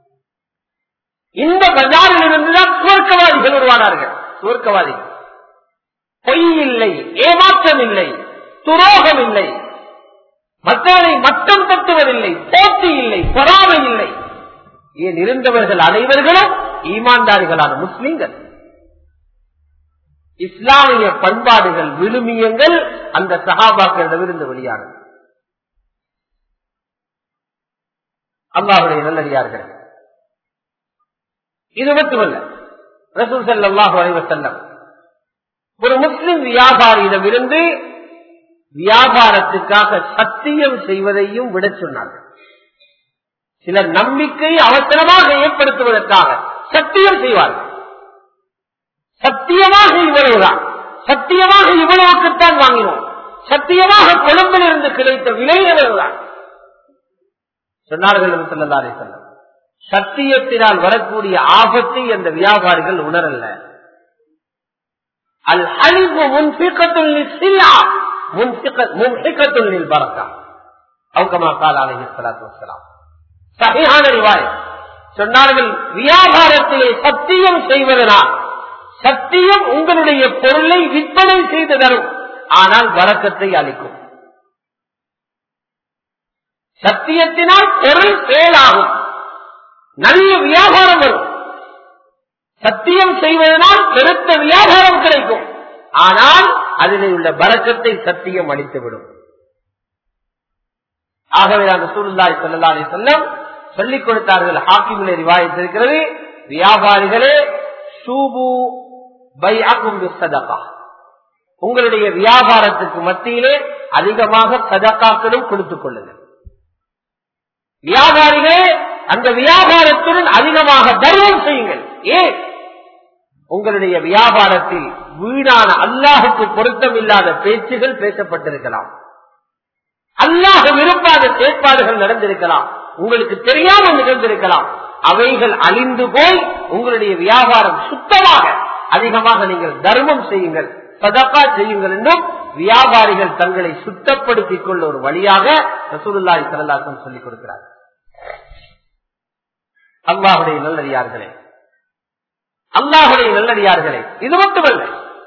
இந்த பஜாரில் இருந்துதான் சுவர்க்கவாதிகள் உருவானார்கள் சுவர்க்கவாதிகள் பொய் இல்லை ஏமாற்றம் இல்லை துரோகம் இல்லை மற்றவரை மட்டம் தட்டுவதில்லை போட்டி இல்லை பொறாமை இல்லை ஏன் இருந்தவர்கள் அனைவர்களும் ஈமான்தாரிகளான முஸ்லிம்கள் இஸ்லாமிய பண்பாடுகள் விழுமியங்கள் அந்த சகாபாக்களிடமிருந்து வெளியானது அல்லாஹுடைய நல்லடியார்கள் இது மட்டுமல்ல ரசூல் ஸல்லல்லாஹு அலைஹி வஸல்லம் ஒரு முஸ்லிம் வியாபாரியிடமிருந்து வியாபாரத்துக்காக சத்தியம் செய்வதையும் விட சொன்னார்கள் சில நம்பிக்கை அவசரமாக ஏற்படுத்துவதற்காக சத்தியம் செய்வார்கள் சத்தியமாக இவ்வளவுதான் சத்தியமாக இவ்வளவுக்குத்தான் வாங்கினோம் சத்தியமாக கொழும்பில் இருந்து கிடைத்த விலை இவ்வளவுதான் சொன்னார்கள் என்று சொல்லலாரே செல்லம் சத்தியத்தினால் வரக்கூடிய ஆபத்தை அந்த வியாபாரிகள் உணரல்ல அல் ஹலிபு முன்பிக்கத்துள் சில்லா முன்பிக்கத்துள் பறக்கா அவுக்கமா கால் அலைஹி ஸலாத்து வஸ்ஸலாம் சஹீஹான ரிவாயத் சொன்னார்கள் வியாபாரத்திலே சத்தியம் செய்வதனால் சத்தியம் உங்களுடைய பொருளை விற்பனை செய்து தரும் ஆனால் வரக்கத்தை அளிக்கும் சத்தியத்தினால் பொருள் செயலாகும் நல்ல வியாபாரம் வரும் சத்தியம் செய்வதனால் பெருத்த வியாபாரம் கிடைக்கும் ஆனால் அதில் உள்ள பறக்கத்தை சத்தியம் அளித்துவிடும் ஆகவே அந்த சூழ்நிலை சொல்லலாலே சொல்லம் சொல்லிக் கொடுத்தார்கள் ஹாக்கிமிலே ரிவாயத்திருக்கிறது வியாபாரிகளே சூபு பை சதகா உங்களுடைய வியாபாரத்துக்கு மத்தியிலே அதிகமாக சதக்காக்களும் கொடுத்துக் கொள்ளுங்கள் வியாபாரிகளே அந்த வியாபாரத்துடன் அதிகமாக தர்மம் செய்யுங்கள் ஏன் உங்களுடைய வியாபாரத்தில் வீணான அல்லாஹுக்கு பொருத்தமில்லாத பேச்சுகள் பேசப்பட்டிருக்கலாம் அல்லாஹ் விரும்பாத செயற்பாடுகள் நடந்திருக்கலாம் உங்களுக்கு தெரியாமல் நிகழ்ந்திருக்கலாம் அவைகள் அழிந்து போய் உங்களுடைய வியாபாரம் சுத்தமாக அதிகமாக நீங்கள் தர்மம் செய்யுங்கள் சதக்கா செய்யுங்கள் என்றும் வியாபாரிகள் தங்களை சுத்தப்படுத்திக் கொள்ள ஒரு வழியாக ரசூலுல்லாஹி ஸல்லல்லாஹு சொல்லிக் கொடுக்கிறார் அல்லாஹுடைய நல்லடியார்களே அல்லாஹுடைய நல்லடியார்களே இது மட்டுமல்ல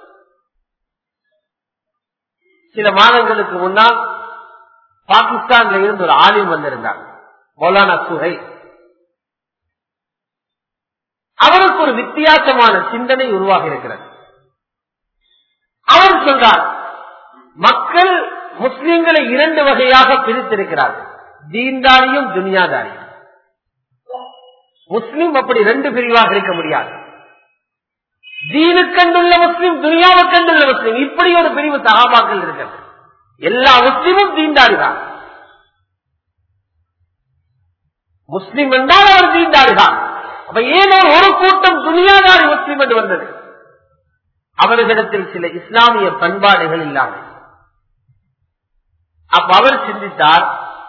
சில மாதங்களுக்கு முன்னால் பாகிஸ்தான்ல இருந்து ஒரு ஆலிம் வந்திருந்தார் மௌலானா சுஹை அவருக்கு ஒரு வித்தியாசமான சிந்தனை உருவாகி இருக்கிறது அவர் சொல்றார் மக்கள் முஸ்லிம்களை இரண்டு வகையாக பிரித்திருக்கிறார்கள் தீன்தாரியும் துனியாதாரியும் முஸ்லிம் அப்படி ரெண்டு பிரிவாக இருக்க முடியாது தீனுக்கண்டுள்ள முஸ்லிம் துனியாவுக்கண்டுள்ள முஸ்லிம் இப்படி ஒரு பிரிவு சகாபாக்கள் இருக்கிறது எல்லா முஸ்லிமும் தீண்டாடுதான் முஸ்லிம் என்றால் அவர் தீண்டாடுதான் அப்ப ஏதோ ஒரு கூட்டம் துனியாதாரி முஸ்லிம் என்று வந்தது அவர்களிடத்தில் சில இஸ்லாமிய பண்பாடுகள் இல்லாமல் அப்ப அவர் சிந்தித்தார்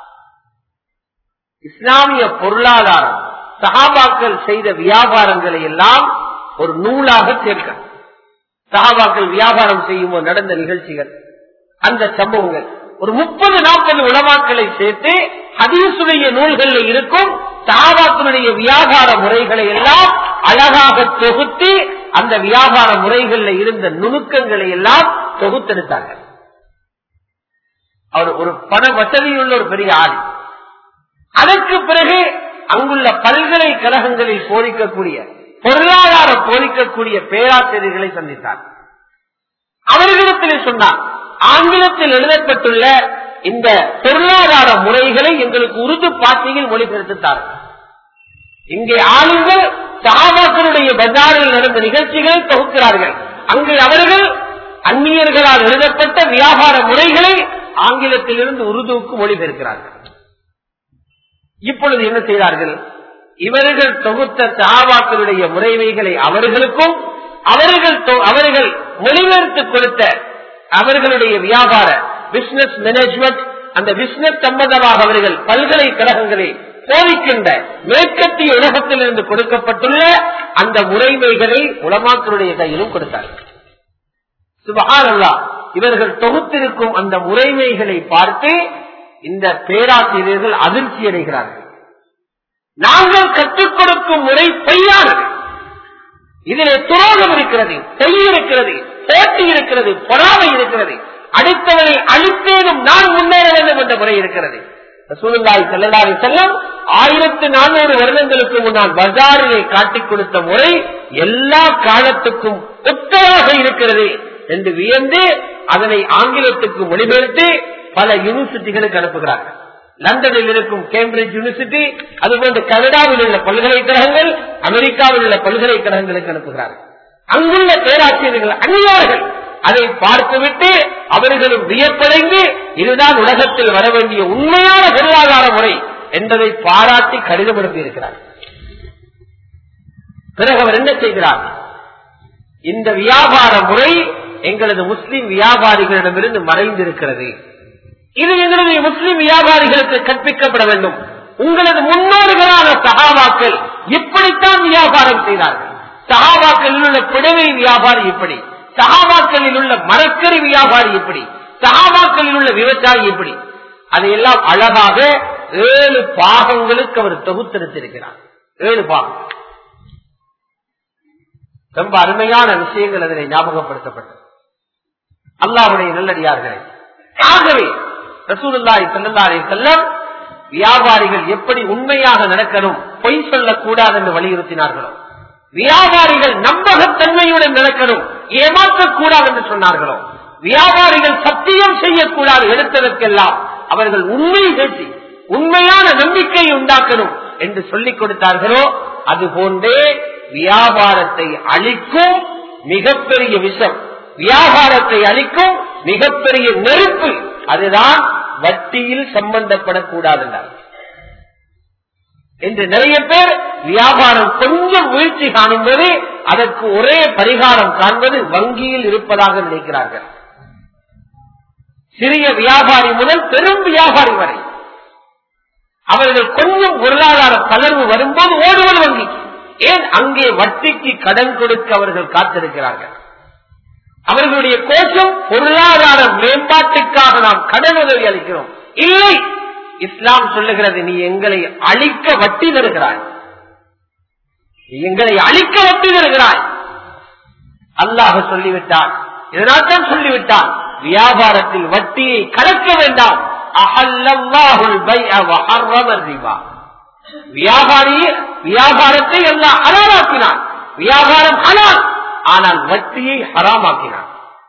இஸ்லாமிய பொருளாதாரம் சகாபாக்கள் செய்த வியாபாரங்களை எல்லாம் ஒரு நூலாக சேர்க்க சகாபாக்கள் வியாபாரம் செய்யும் போது நடந்த நிகழ்ச்சிகள் அந்த சம்பவங்கள் ஒரு முப்பது நாற்பது உளவாக்களை சேர்த்து ஹதீசுடைய நூல்களில் இருக்கும் சகாபாக்களுடைய வியாபார முறைகளை எல்லாம் அழகாக தொகுத்து அந்த வியாபார முறைகளில் இருந்த நுணுக்கங்களை எல்லாம் தொகுத்தெடுத்தார்கள் அவர் ஒரு பண வசதியுள்ள ஒரு பெரிய ஆள் அதற்கு பிறகு அங்குள்ள பல்கலைக்கழகங்களில் போதிக்கக்கூடிய பொருளாதார போதிக்கக்கூடிய பேராசிரியர்களை சந்தித்தார் அவர்களிடத்திலே சொன்னார் ஆங்கிலத்தில் எழுதப்பட்டுள்ள இந்த பொருளாதார முறைகளை எங்களுக்கு உருது பாட்டியில் மொழிபெயர்த்தார்கள் இங்கே ஆளுங்கள் சகாபாக்களுடைய பஜாரில் நடந்த நிகழ்ச்சிகளை தொகுக்கிறார்கள் அங்கு அவர்கள் அந்நியர்களால் எழுதப்பட்ட வியாபார முறைகளை ஆங்கிலத்தில் இருந்து உருதுவுக்கு மொழிபெயர்க்கிறார்கள் இப்பொழுது என்ன செய்தார்கள் இவர்கள் தொகுத்த சகாபாக்களுடைய முறைமைகளை அவர்களுக்கும் அவர்கள் அவர்கள் மொழிபெயர்த்து கொடுத்த அவர்களுடைய வியாபார பிசினஸ் மேனேஜ்மெண்ட் அந்த பிசினஸ் சம்பந்தமாக அவர்கள் பல்கலைக்கழகங்களில் போதிக்கின்ற மேற்கத்திய உலகத்தில் இருந்து கொடுக்கப்பட்டுள்ள அந்த முறைமைகளை உலமாக்களுடைய கையிலும் கொடுத்தார்கள் சுபகாரல்லா இவர்கள் தொகுத்திருக்கும் அந்த முறைமைகளை பார்த்து இந்த பேராசிரியர்கள் அதிர்ச்சி அடைகிறார்கள் நாங்கள் கற்றுக் கொடுக்கும் முறை பொய்யானது இதிலே துரோகம் இருக்கிறது பொய் இருக்கிறது போட்டி இருக்கிறது பொறாமை இருக்கிறது அடுத்தவரை அழித்தேனும் நான் முன்னேற வேண்டும் என்ற முறை இருக்கிறது ரசூலுல்லாஹி ஸல்லல்லாஹு அலைஹி வஸல்லம் ஆயிரத்து நானூறு வருடங்களுக்கு முன்னால் பஜாரிலே காட்டிக் கொடுத்த முறை எல்லா காலத்துக்கும் ஒத்ததாக இருக்கிறது என்று வியந்து அதனை ஆங்கிலத்துக்கு மொழிபெயர்த்து பல யூனிவர்சிட்டிகளுக்கு அனுப்புகிறார்கள் லண்டனில் இருக்கும் கேம்பிரிட்ஜ் யூனிவர்சிட்டி அதுபோன்று கனடாவில் உள்ள பல்கலைக்கழகங்கள் அமெரிக்காவில் உள்ள பல்கலைக்கழகங்களுக்கு அனுப்புகிறார்கள் அங்குள்ள பேராசிரியர்கள் அந்நியார்கள் அதை பார்த்துவிட்டு அவர்களும் வியப்படைந்து இதுதான் உலகத்தில் வர வேண்டிய உண்மையான பொருளாதார முறை என்பதை பாராட்டி கடிதம் அனுப்பியிருக்கிறார் பிறகு அவர் என்ன செய்கிறார் இந்த வியாபார முறை எங்களது முஸ்லிம் வியாபாரிகளிடமிருந்து மறைந்திருக்கிறது இது எங்களுடைய முஸ்லிம் வியாபாரிகளுக்கு கற்பிக்கப்பட வேண்டும் உங்களது முன்னோர்களான சகாபாக்கள் இப்படித்தான் வியாபாரம் செய்தார்கள் சகாபாக்களில் உள்ள பிடவை வியாபாரி இப்படி சகாபாக்களில் உள்ள மரக்கறி வியாபாரி எப்படி சகாபாக்களில் உள்ள விவசாயி எப்படி அதையெல்லாம் அழகாக ஏழு பாகங்களுக்கு அவர் தொகுத்தெடுத்திருக்கிறார் ஏழு பாகம் ரொம்ப அருமையான விஷயங்கள் அதனை ஞாபகப்படுத்தப்பட்டது அல்லாவுடைய நல்லடியார்களே ஆகவே ரசூலுல்லாஹி ஸல்லல்லாஹு அலைஹி வஸல்லம் வியாபாரிகள் எப்படி உண்மையாக நடக்கணும் பொய் சொல்லக்கூடாது என்று வலியுறுத்தினார்களோ வியாபாரிகள் நம்பகத்தன்மையுடன் நடக்கணும் ஏமாற்றக்கூடாது என்று சொன்னார்களோ வியாபாரிகள் சத்தியம் செய்யக்கூடாது எடுத்ததற்கெல்லாம் அவர்கள் உண்மை பேசி உண்மையான நம்பிக்கையை உண்டாக்கணும் என்று சொல்லிக் கொடுத்தார்களோ அதுபோன்றே வியாபாரத்தை அழிக்கும் மிகப்பெரிய விஷம் வியாபாரத்தை அளிக்கும் மிகப்பெரிய நெருப்பு அதுதான் வட்டியில் சம்பந்தப்படக்கூடாது என்று நிறைய பேர் வியாபாரம் கொஞ்சம் வீழ்ச்சி காணும்போது அதற்கு ஒரே பரிகாரம் காண்பது வங்கியில் இருப்பதாக நினைக்கிறார்கள் சிறிய வியாபாரி முதல் பெரும் வியாபாரி வரை அவர்கள் கொஞ்சம் பொருளாதார தளர்வு வரும்போது ஓடுவது வங்கி ஏன் அங்கே வட்டிக்கு கடன் கொடுக்க அவர்கள் காத்திருக்கிறார்கள் அவர்களுடைய கோஷம் பொருளாதார மேம்பாட்டுக்காக நாம் கடன் உதவி அளிக்கிறோம் இல்லை இஸ்லாம் சொல்லுகிறது நீ எங்களை அழிக்க வட்டி தருகிறாய் நீ எங்களை அழிக்க வட்டி தருகிறாய் அல்லாஹ் சொல்லிவிட்டான் இதனால் தான் சொல்லிவிட்டான் வியாபாரத்தில் வட்டியை கலக்க வேண்டாம் அஹல்லல்லாஹுல் பைஅ வ ஹர்ரம ரிபா வியாபாரி வியாபாரத்தை எல்லாம் ஹலாலாக்கினான் வியாபாரம் ஹலால் ஆனால் வட்டியை ஹராமாக்கினான்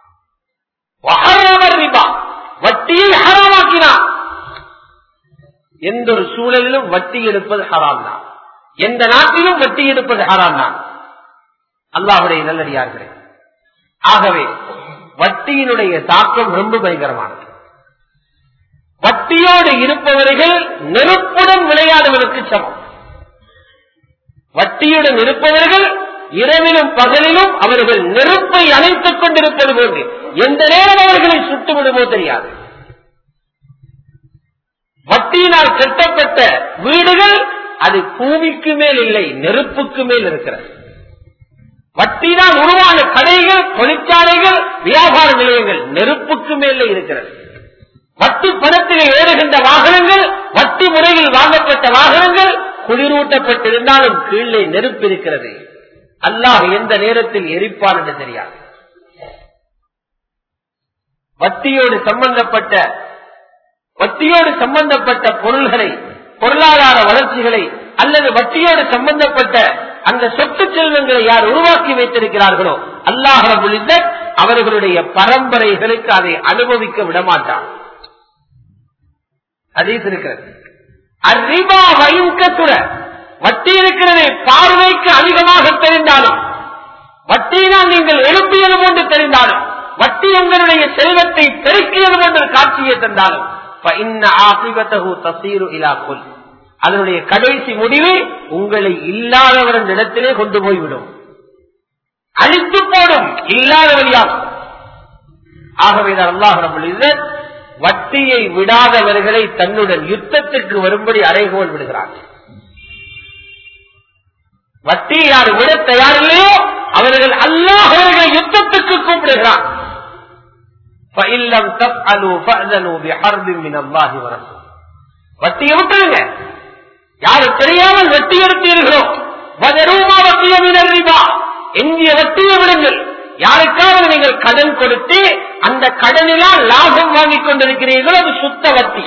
ரிபா வட்டியை ஹராமாக்கினான் எந்த ஒரு சூழலிலும் வட்டி எடுப்பது ஹராம் தான் எந்த நாட்டிலும் வட்டி எடுப்பது ஹராம் தான் அல்லாஹுடைய நல்லடியார்களே ஆகவே வட்டியினுடைய தாக்கம் ரொம்ப பயங்கரமானது வட்டியோடு இருப்பவர்கள் நெருப்புடன் விளையாடுவதற்கு சமம் வட்டியுடன் இருப்பவர்கள் இரவிலும் பகலிலும் அவர்கள் நெருப்பை அணைத்துக் கொண்டிருப்பது போன்று எந்த நேரம் அவர்களை சுட்டுவிடுமோ தெரியாது வட்டியினால் கட்டப்பட்ட வீடுகள் அது பூமிக்கு மேல் இல்லை நெருப்புக்கு மேல் இருக்கிறது வட்டினால் உருவான கடைகள் தொழிற்சாலைகள் வியாபார நிலையங்கள் நெருப்புக்கு மேலே இருக்கிறது வட்டி பணத்திலே ஏறுகின்ற வாகனங்கள் வட்டி முறையில் வாங்கப்பட்ட வாகனங்கள் குளிரூட்டப்பட்டிருந்தாலும் கீழே நெருப்பு இருக்கிறது அல்லாஹ் எந்த நேரத்தில் எரிப்பான் என்று தெரியாது வட்டியோடு சம்பந்தப்பட்ட வட்டியோடு சம்பந்தப்பட்ட பொருள்களை பொருளாதார வளர்ச்சிகளை அல்லது வட்டியோடு சம்பந்தப்பட்ட அந்த சொத்து செல்வங்களை யார் உருவாக்கி வைத்திருக்கிறார்களோ அல்லாஹ் அவர்களுடைய பரம்பரைகளுக்கு அதை அனுபவிக்க விடமாட்டான் அதீஸ் இருக்கிறது அரிபா வயுக்கத்துட வட்டி இருக்கிறதை பார்வைக்கு அதிகமாக தெரிந்தாலும் வட்டியினால் நீங்கள் எழுப்பியது போன்று தெரிந்தாலும் வட்டி உங்களுடைய செல்வத்தை பெருக்கியது போன்ற காட்சியை தந்தாலும் அதனுடைய கடைசி முடிவு உங்களை இல்லாதவரின் இடத்திலே கொண்டு போய்விடும் அழித்து போடும் இல்லாதவரியாகும் ஆகவேதான் அல்லாஹ் நம்முடைய வட்டியை விடாதவர்களை தன்னுடன் யுத்தத்திற்கு வரும்படி அறைகோல் விடுகிறார் வட்டியை யார் விட தயாரில்லையோ அவர்கள் அல்லாஹர்களை யுத்தத்துக்கு கூப்பிடுகிறார் வட்டியை விட்டுருங்க யாரு தெரியாமல் வட்டி எடுத்தீர்களோ வதரூமா வட்டிய எஞ்சிய வட்டியை விடுங்கள் யாருக்காவது நீங்கள் கடன் கொடுத்து அந்த கடனிலால் லாபம் வாங்கிக் கொண்டிருக்கிறீர்கள் அது சுத்த வட்டி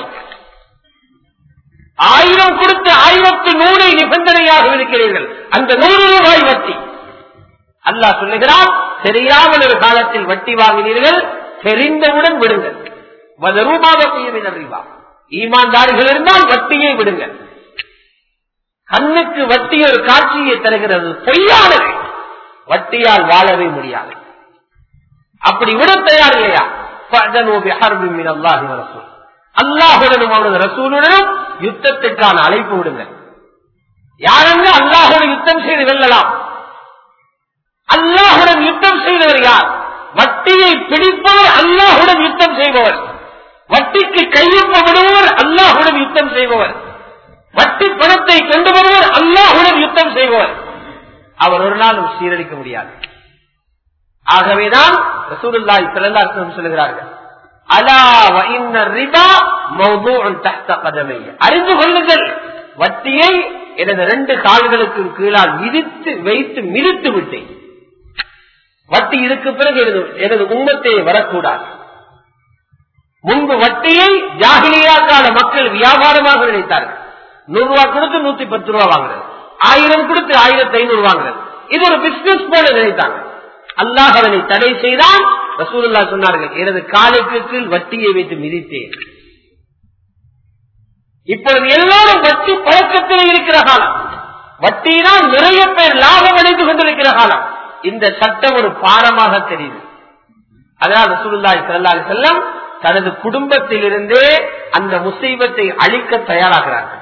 ஆயிரம் கொடுத்து ஆயிரத்து நூறை நிபந்தனையாக இருக்கிறீர்கள் அந்த நூறு ரூபாய் வட்டி அல்லாஹ் சொல்லுகிறான் தெரியாமல் ஒரு காலத்தில் வட்டி வாங்கினீர்கள் தெரிந்தவுடன் விடுங்கள் ரூபாவை செய்ய ஈமான்தாரிகள் இருந்தால் வட்டியை விடுங்கள் கண்ணுக்கு வட்டி ஒரு காட்சியை தருகிறது பொய்யானது வட்டியால் வாழவே முடியாது அப்படி விட தயார் இல்லையா அல்லாஹுடனும் அவரது ரசூலுடனும் யுத்தத்திற்கான அழைப்பு விடுங்கள் யாரென்று அல்லாஹோடு யுத்தம் செய்து வெல்லலாம் அல்லாஹுடன் யுத்தம் செய்தவர் யார் வட்டியை பிடிப்பவர் அல்லாஹுடன் யுத்தம் செய்பவர் வட்டிக்கு கையொப்ப விடுபவர் அல்லாஹுடன் யுத்தம் செய்பவர் வட்டி பணத்தை கொண்டு வருவர் அல்லாஹுடன் யுத்தம் செய்பவர் அவர் ஒரு நாளும் சீரழிக்க முடியாது ஆகவேதான் ரசூலுல்லாய் சிறந்தார்த்தம் சொல்லுகிறார்கள் அலா ரிபா அறிந்து கொள்ளுங்கள் வட்டியை எனது ரெண்டு கால்களுக்கு கீழால் மிதித்து வைத்து மிதித்து விட்டேன் வட்டி இதுக்கு பிறகு எனது எனது உண்மத்தை வரக்கூடாது முன்பு வட்டியை ஜாகிலியா கால மக்கள் வியாபாரமாக நினைத்தார்கள் நூறு ரூபாய் கொடுத்து நூத்தி பத்து ரூபாய் வாங்குறது ஆயிரம் கொடுத்து ஆயிரத்தி ஐநூறு வாங்குறது இது ஒரு பிசினஸ் போல நினைத்தாங்க அல்லாஹ் அதனை தடை செய்தால் ரசூலுல்லா சொன்னார்கள் எனது காலைக்கு கீழ் வட்டியை வைத்து மிதித்தேன் இப்பொழுது எல்லோரும் வட்டி பழக்கத்தில் இருக்கிற காலம் வட்டியினால் நிறைய பேர் லாபம் அடைந்து கொண்டிருக்கிற காலம் இந்த சட்டம் ஒரு பாரமாக தெரியுது அதனால் ரசூலுல்லாய் செல்லால் செல்லம் தனது குடும்பத்திலிருந்தே அந்த முசீபத்தை அழிக்க தயாராகிறார்கள்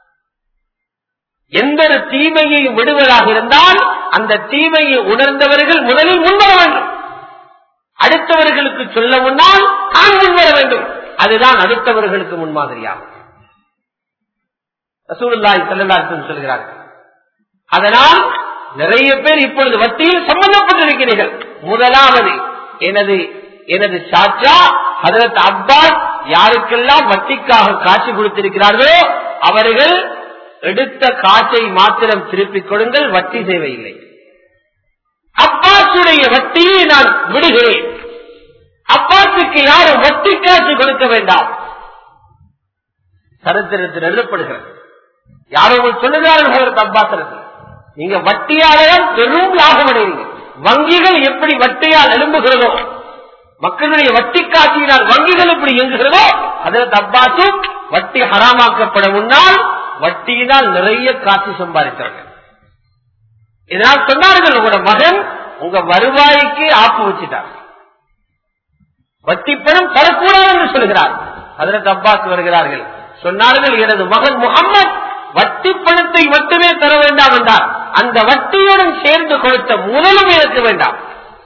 எந்த ஒரு தீமையையும் விடுவதாக இருந்தால் அந்த தீமையை உணர்ந்தவர்கள் முதலில் முன்வர வேண்டும் அடுத்தவர்களுக்கு சொல்ல முன்னால் தான் முன்வர வேண்டும் அதுதான் அடுத்தவர்களுக்கு முன்மாதிரியாகும் ரசூலுல்லாய் செல்லலாக்கும் சொல்கிறார்கள் அதனால் நிறைய பேர் இப்பொழுது வட்டியில் சம்பந்தப்பட்டிருக்கிறீர்கள் முதலாவது எனது எனது சாச்சா ஹதரத் அப்பாஸ் யாருக்கெல்லாம் வட்டிக்காக காட்சி கொடுத்திருக்கிறார்களோ அவர்கள் எடுத்த காற்றை மாத்திரம் திருப்பிக் கொடுங்கள் வட்டி தேவையில்லை அப்பாசுடைய வட்டியை நான் விடுகிறேன் அப்பாசுக்கு யாரும் வட்டி காசு கொடுக்க வேண்டாம் சரித்திரத்தில் எழுதப்படுகிறது யாரோ சொல்லுகிறார்கள் அப்பாசனத்தில் நீங்க வட்டியாளர் பெரும் லாபம் அடைவீங்க வங்கிகள் எப்படி வட்டியால் எழும்புகிறதோ மக்களுடைய வட்டி காட்சியினால் வங்கிகள் எப்படி இயங்குகிறதோ அதில் அப்பாசும் வட்டி ஹராமாக்கப்பட முன்னால் வட்டியினால் நிறைய காசு சம்பாதித்தாங்க இதனால் சொன்னார்கள் உங்களோட மகன் உங்க வருவாய்க்கு ஆப்பு வச்சுட்டார் வட்டி பணம் தரக்கூடாது என்று சொல்கிறார் அதற்கு அப்பாஸ் வருகிறார்கள் சொன்னார்கள் எனது மகன் முகம்மது வட்டி பணத்தை மட்டுமே தர வேண்டாம் என்றார் அந்த வட்டியுடன் சேர்ந்து கொடுத்த முதலும் எனக்கு வேண்டாம்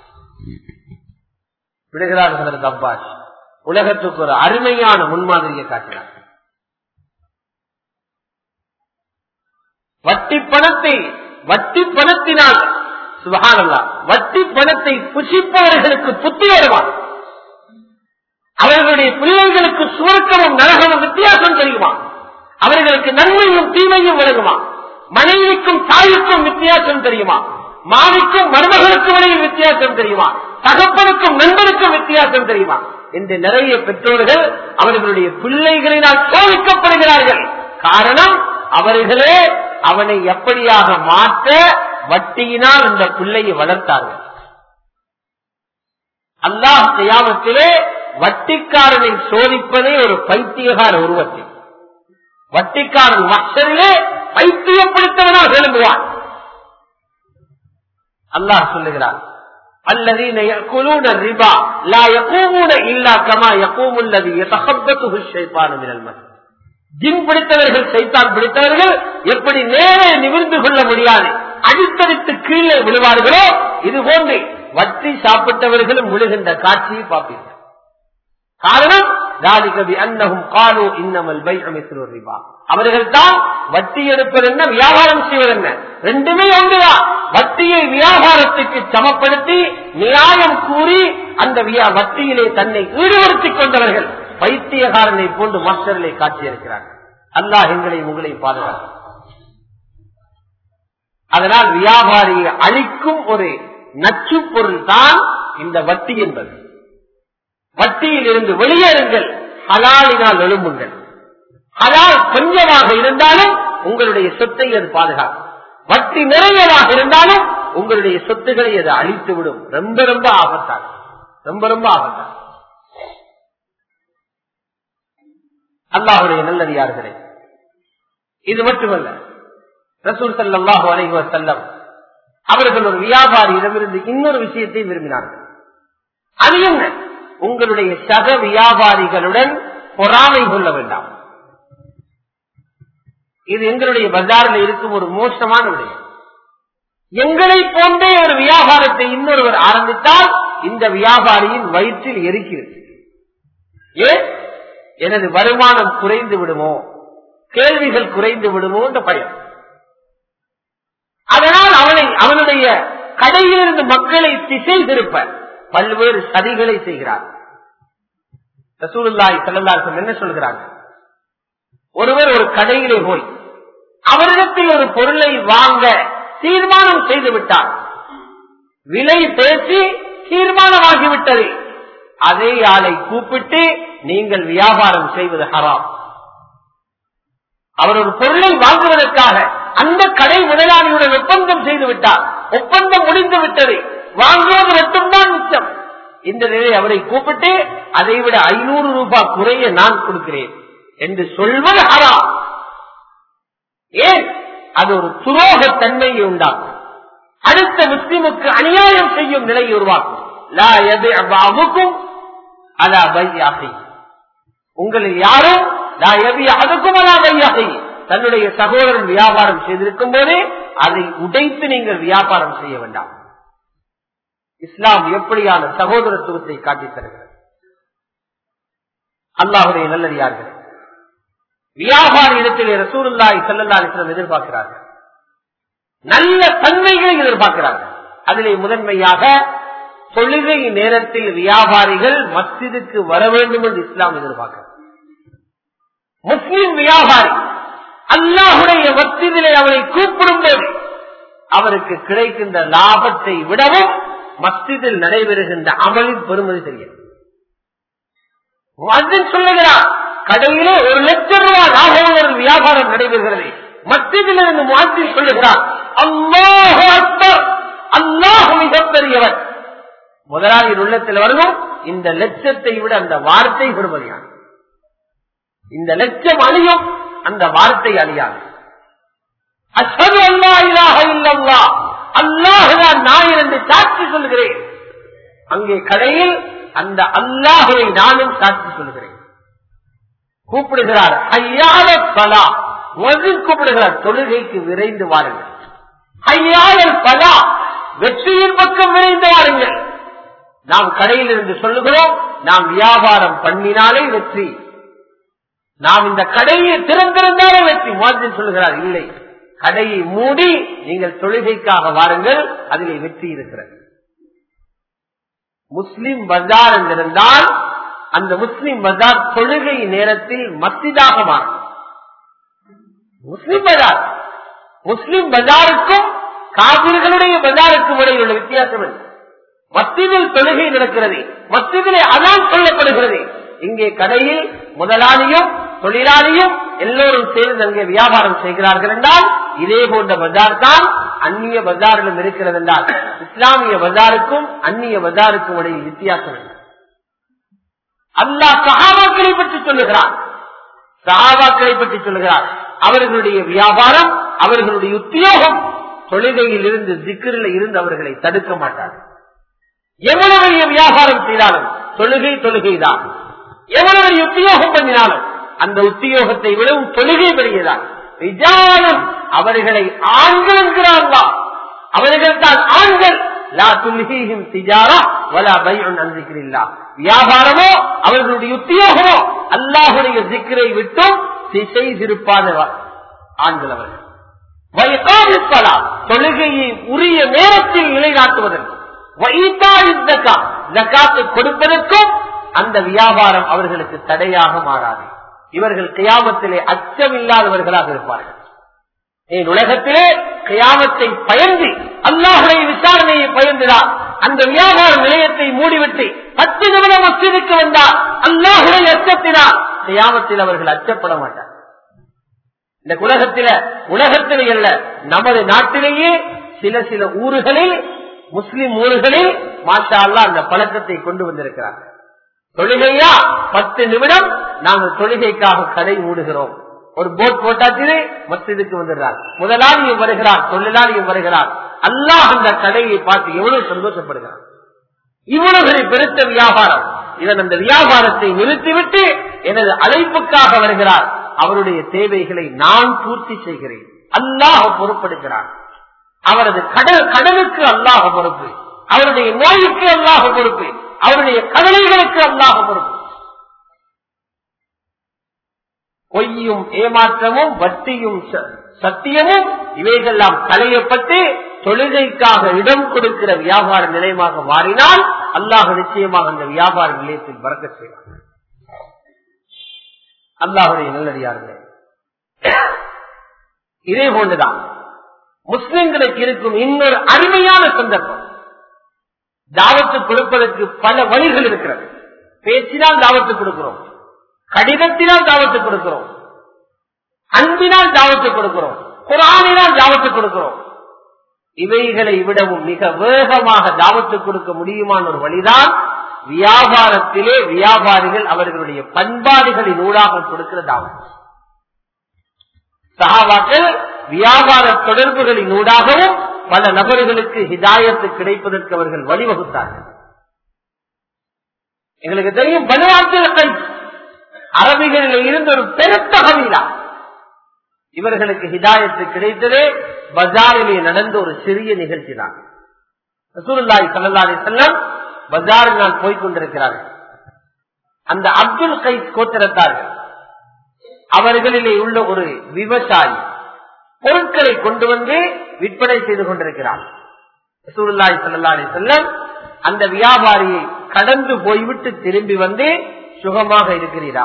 விடுகிறார் அதற்கு அப்பாஸ் உலகத்துக்கு ஒரு அருமையான முன்மாதிரியை காட்டினார் வட்டி பணத்தை வட்டி பணத்தினால் சுபகானல்லா வட்டி பணத்தை புசிப்பவர்களுக்கு புத்தி வருவான் அவர்களுடைய பிள்ளைகளுக்கு சுருக்கமும் நரகமும் வித்தியாசம் தெரியுமா அவர்களுக்கு நன்மையும் தீமையும் விளங்குமா மனைவிக்கும் தாய்க்கும் வித்தியாசம் தெரியுமா மாவிக்கும் மருமகளுக்கும் இடையில் வித்தியாசம் தெரியுமா தகப்பனுக்கும் நண்பனுக்கும் வித்தியாசம் தெரியுமா என்று நிறைய பெற்றோர்கள் அவர்களுடைய பிள்ளைகளினால் சோதிக்கப்படுகிறார்கள் காரணம் அவர்களே அவனை எப்படியாக மாற்ற வட்டியினால் இந்த பிள்ளையை வளர்த்தார்கள் அல்லாஹ் செய்யாமத்திலே வட்டிக்காரனை சோதிப்பதே ஒரு பைத்தியகார உருவத்தில் வட்டிக்காரன் மக்களிலே பைத்தியப்படுத்தவனாக எழும்புவான் அல்லாஹ் சொல்லுகிறான் الذين يأكلون الربا لا يقومون إلا كما يقوم الذي يتخبطه الشيطان من المس ஜின் பிடித்தவர்கள் சைத்தான் பிடித்தவர்கள் எப்படி நேரே நிமிர்ந்து கொள்ள முடியாது அடித்தடித்து கீழே விழுவார்களோ இது போன்று வட்டி சாப்பிட்டவர்களும் விழுகின்ற காட்சியை பார்ப்பீர்கள் காரணம் ராதிகவி அன்னகும் காலோ இன்னமல் பை அமைச்சர் ரிபா அவர்கள் தான் வட்டி எடுப்பது என்ன வியாபாரம் செய்வது என்ன ரெண்டுமே ஒன்றுதான் வட்டியை வியாபாரத்துக்கு சமப்படுத்தி நியாயம் கூறி அந்த வட்டியிலே தன்னை ஈடுபடுத்திக் கொண்டவர்கள் பைத்தியகாரனை போன்று மற்றவர்களை காட்சியிருக்கிறார்கள் அல்லாஹ் எங்களை உங்களை பாதுகாக்கும் அதனால் வியாபாரியை அழிக்கும் ஒரு நச்சு பொருள் தான் இந்த வட்டி என்பது வட்டியில் இருந்து வெளியேறுங்கள் ஹலாலினால் எழும்புங்கள் ஹலால் கொஞ்சமாக இருந்தாலும் உங்களுடைய சொத்தை அது பாதுகாக்கும் வட்டி நிறையதாக இருந்தாலும் உங்களுடைய சொத்துக்களை அது அழித்து விடும் ரொம்ப ரொம்ப ஆபத்தாக ரொம்ப ரொம்ப ஆபத்தாக அல்லாஹுடைய நல்லடியார்களே இது மட்டுமல்ல ரசூல் சல்லாஹு அலைஹி செல்லம் அவர்கள் ஒரு வியாபாரியிடமிருந்து இன்னொரு விஷயத்தை விரும்பினார்கள் அது என்ன உங்களுடைய சக வியாபாரிகளுடன் பொறாமை கொள்ள வேண்டாம் இது எங்களுடைய பஜாரில் இருக்கும் ஒரு மோசமான விடயம் எங்களை போன்றே ஒரு வியாபாரத்தை இன்னொருவர் ஆரம்பித்தால் இந்த வியாபாரியின் வயிற்றில் எரிக்கிறது ஏன் எனது வருமானம் குறைந்து விடுமோ கேள்விகள் குறைந்து விடுமோ என்ற பயம் அதனால் அவனை அவனுடைய கடையிலிருந்து மக்களை திசை திருப்ப பல்வேறு சதிகளை செய்கிறார் ரசூலுல்லாய் செல்லல்லாசன் என்ன சொல்கிறாங்க ஒருவர் ஒரு கடையிலே போய் அவரிடத்தில் ஒரு பொருளை வாங்க தீர்மானம் செய்து விட்டார் விலை பேசி தீர்மானமாகிவிட்டது அதே ஆளை கூப்பிட்டு நீங்கள் வியாபாரம் செய்வது ஹராம் அவர் ஒரு பொருளை வாங்குவதற்காக அந்த கடை முதலாளியுடன் ஒப்பந்தம் செய்து விட்டார் ஒப்பந்தம் முடிந்து விட்டது வாங்குவது மட்டும்தான் மிச்சம் இந்த நிலை அவரை கூப்பிட்டு அதை விட ஐநூறு ரூபாய் குறைய நான் கொடுக்கிறேன் என்று சொல்வது ஹராம் ஏன் அது ஒரு துரோக தன்மையை உண்டாக்கும் அடுத்த முஸ்லிமுக்கு அநியாயம் செய்யும் நிலையை உருவாக்கும் லா எது அவ்வாவுக்கும் அதா பையாகை உங்களில் யாரும் லா எவி அதுக்கும் அதா பையாகை தன்னுடைய சகோதரன் வியாபாரம் செய்திருக்கும் போதே அதை உடைத்து நீங்கள் வியாபாரம் செய்ய வேண்டாம் இஸ்லாம் எப்படியான சகோதரத்துவத்தை காட்டித் தருகிறது அல்லாஹுடைய நல்லடியார்கள் வியாபார இடத்திலே ரசூலுல்லாய் செல்லல்லாலிசனம் எதிர்பார்க்கிறார்கள் நல்ல தன்மைகளை எதிர்பார்க்கிறார்கள் அதிலே முதன்மையாக தொழுகை நேரத்தில் வியாபாரிகள் மஸ்ஜிதுக்கு வர வேண்டும் என்று இஸ்லாம் எதிர்பார்க்கிறது முஸ்லிம் வியாபாரி அல்லாஹுடைய மஸ்ஜிதிலே அவரை கூப்பிடும் போது அவருக்கு கிடைக்கின்ற லாபத்தை விடவும் மஸ்ஜிதில் நடைபெறுகின்ற அமலின் பெருமதி தெரியும் சொல்லுகிறார் கடையிலே ஒரு லட்சம் ரூபாய் லாபம் ஒரு வியாபாரம் நடைபெறுகிறது மத்தியில் இருந்து மாற்றி சொல்லுகிறார் அல்லாஹ் அக்பர் அல்லாஹ் மிகப்பெரியவர் முதலாளியின் உள்ளத்தில் வரணும் இந்த லட்சத்தை விட அந்த வார்த்தை பெறுமதியான இந்த லட்சம் அழியும் அந்த வார்த்தை அழியாது அசது அல்லா இலாக இல்லல்லா அல்லாஹுதான் நான் என்று சாட்சி சொல்கிறேன் அங்கே கடையில் அந்த அல்லாஹுவை நானும் சாட்சி சொல்கிறேன் கூப்பிடுகிறார் ஐயாத பலா முதல் கூப்பிடுகிறார் தொழுகைக்கு விரைந்து வாருங்கள் ஐயாளர் பலா வெற்றியின் பக்கம் விரைந்து வாருங்கள் நாம் கடையில் இருந்து சொல்லுகிறோம் நாம் வியாபாரம் பண்ணினாலே வெற்றி நாம் இந்த கடையை திறந்திருந்தாலே வெற்றி மாதிரி சொல்லுகிறார் இல்லை கடையை மூடி நீங்கள் தொழுகைக்காக வாருங்கள் அதிலே வெற்றி இருக்கிறது முஸ்லிம் பஜார் என்றிருந்தால் அந்த முஸ்லிம் பஜார் தொழுகை நேரத்தில் மத்திதாக மாறும் முஸ்லிம் பஜார் முஸ்லிம் பஜாருக்கும் காவிர்களுடைய பஜாருக்கும் இடையில் உள்ள வித்தியாசம் என்ன மத்தியில் தொழுகை நடக்கிறது மத்தியிலே அதான் சொல்லப்படுகிறது இங்கே கடையில் முதலாளியும் தொழிலாளியும் எல்லோரும் சேர்ந்து அங்கே வியாபாரம் செய்கிறார்கள் என்றால் இதே போன்ற பஜார் தான் அந்நிய பஜாரிலும் இருக்கிறது என்றால் இஸ்லாமிய பஜாருக்கும் அந்நிய பஜாருக்கும் இடையில் வித்தியாசம் என்ன அல்லா சகாபாக்களை பற்றி சொல்லுகிறார் சகாபாக்களை பற்றி சொல்லுகிறார் அவர்களுடைய வியாபாரம் அவர்களுடைய உத்தியோகம் தொழுகையில் இருந்து திக்கிரில் இருந்து அவர்களை தடுக்க மாட்டார்கள் எவ்வளவு வியாபாரம் செய்தாலும் தொழுகை தொழுகைதான் எவ்வளவு உத்தியோகம் பண்ணினாலும் அந்த உத்தியோகத்தை விடவும் தொழுகை பெரியதான் விஜானம் அவர்களை ஆண்கள் என்கிறார்களா அவர்கள் தான் ஆண்கள் லா துல்ஹீஹிம் திஜாரா வலா பையுன் அன்சிக்கிறில்லா வியாபாரமோ அவர்களுடைய உத்தியோகமோ அல்லாஹுடைய சிக்கரை விட்டும் திசை திருப்பாத ஆண்கள் அவர்கள் வைகாமிப்பலா தொழுகையை உரிய நேரத்தில் நிலைநாட்டுவதற்கு கொடுப்பதற்கும் அந்த வியாபாரம் அவர்களுக்கு தடையாக மாறாது இவர்கள் கியாமத்திலே அச்சமில்லாதவர்களாக இருப்பார்கள் என் உலகத்திலே கியாமத்தை பயந்து அல்லாஹுடைய விசாரணையை பயந்துதான் அந்த வியாபார நிலையத்தை மூடிவிட்டு பத்து நிமிடம் மசிதுக்கு வந்தால் அல்லாஹுடைய அச்சத்தினால் கியாமத்தில் அவர்கள் அச்சப்பட மாட்டார் இந்த உலகத்தில உலகத்திலே அல்ல நமது நாட்டிலேயே சில சில ஊர்களில் முஸ்லிம் ஊர்களில் மாஷா அல்லா அந்த பழக்கத்தை கொண்டு வந்திருக்கிறார்கள் தொழுகையா பத்து நிமிடம் நாங்கள் தொழுகைக்காக கடை மூடுகிறோம் ஒரு போட் போட்டாச்சு மஸ்ஜிதுக்கு வந்துடுறார் முதலாளியும் வருகிறார் தொழிலாளியும் வருகிறார் அல்லாஹ் அந்த கடையை பார்த்து எவ்வளவு சந்தோஷப்படுகிறார் இவ்வளவு பெருத்த வியாபாரம் இவன் அந்த வியாபாரத்தை நிறுத்திவிட்டு எனது அழைப்புக்காக வருகிறார் அவருடைய தேவைகளை நான் பூர்த்தி செய்கிறேன் அல்லாஹ் பொறுப்படுகிறார் அவரது கடல் கடலுக்கு அல்லாஹ் பொறுப்பு அவருடைய நோய்க்கு அல்லாஹ் பொறுப்பு அவருடைய கடலைகளுக்கு அல்லாஹ் பொறுப்பு பொய்யும் ஏமாற்றமும் வட்டியும் சத்தியமும் இவைகள்லாம் களையப்பட்டு தொழுகைக்காக இடம் கொடுக்கிற வியாபார நிலையமாக மாறினால் அல்லாஹ் நிச்சயமாக அந்த வியாபார நிலையத்தில் பறக்க செய்வார் அல்லாஹுடைய நல்லடியார்களே இதே போன்றுதான் முஸ்லிம்களுக்கு இருக்கும் இன்னொரு அருமையான சந்தர்ப்பம் தாவத்து கொடுப்பதற்கு பல வழிகள் இருக்கிறது பேச்சினால் தாவத்து கொடுக்கிறோம் கடிதத்தினால் தாவத்து கொடுக்கிறோம் அன்பினால் தாவத்து கொடுக்கிறோம் குரானினால் தாவத்து கொடுக்கிறோம் இவைகளை விடவும் மிக வேகமாக தாவத்து கொடுக்க முடியுமான ஒரு வழிதான் வியாபாரத்திலே வியாபாரிகள் அவர்களுடைய பண்பாடுகளின் ஊடாக கொடுக்கிற தாவத்து சகாபாக்கள் வியாபார தொடர்புகளின் ஊடாகவும் பல நபர்களுக்கு ஹிதாயத்து கிடைப்பதற்கு அவர்கள் வழிவகுத்தார்கள் எங்களுக்கு தெரியும் பனுவாக்கள் அரபிகளில் இருந்த ஒரு பெருத்த கவிதா இவர்களுக்கு ஹிதாயத்து கிடைத்ததே பஜாரிலே நடந்த ஒரு சிறிய நிகழ்ச்சி தான் ரசூலுல்லாஹி ஸல்லல்லாஹு அலைஹி வஸல்லம் பஜாரில் நான் போய் கொண்டிருக்கிறார்கள் அந்த அப்துல் கைஸ் கோத்திரத்தார்கள் அவர்களிலே உள்ள ஒரு விவசாயி பொருட்களை கொண்டு வந்து விற்பனை செய்து கொண்டிருக்கிறார் ரசூலுல்லாஹி ஸல்லல்லாஹு அலைஹி வஸல்லம் அந்த வியாபாரியை கடந்து போய்விட்டு திரும்பி வந்து சுகமாக இருக்கிறீரா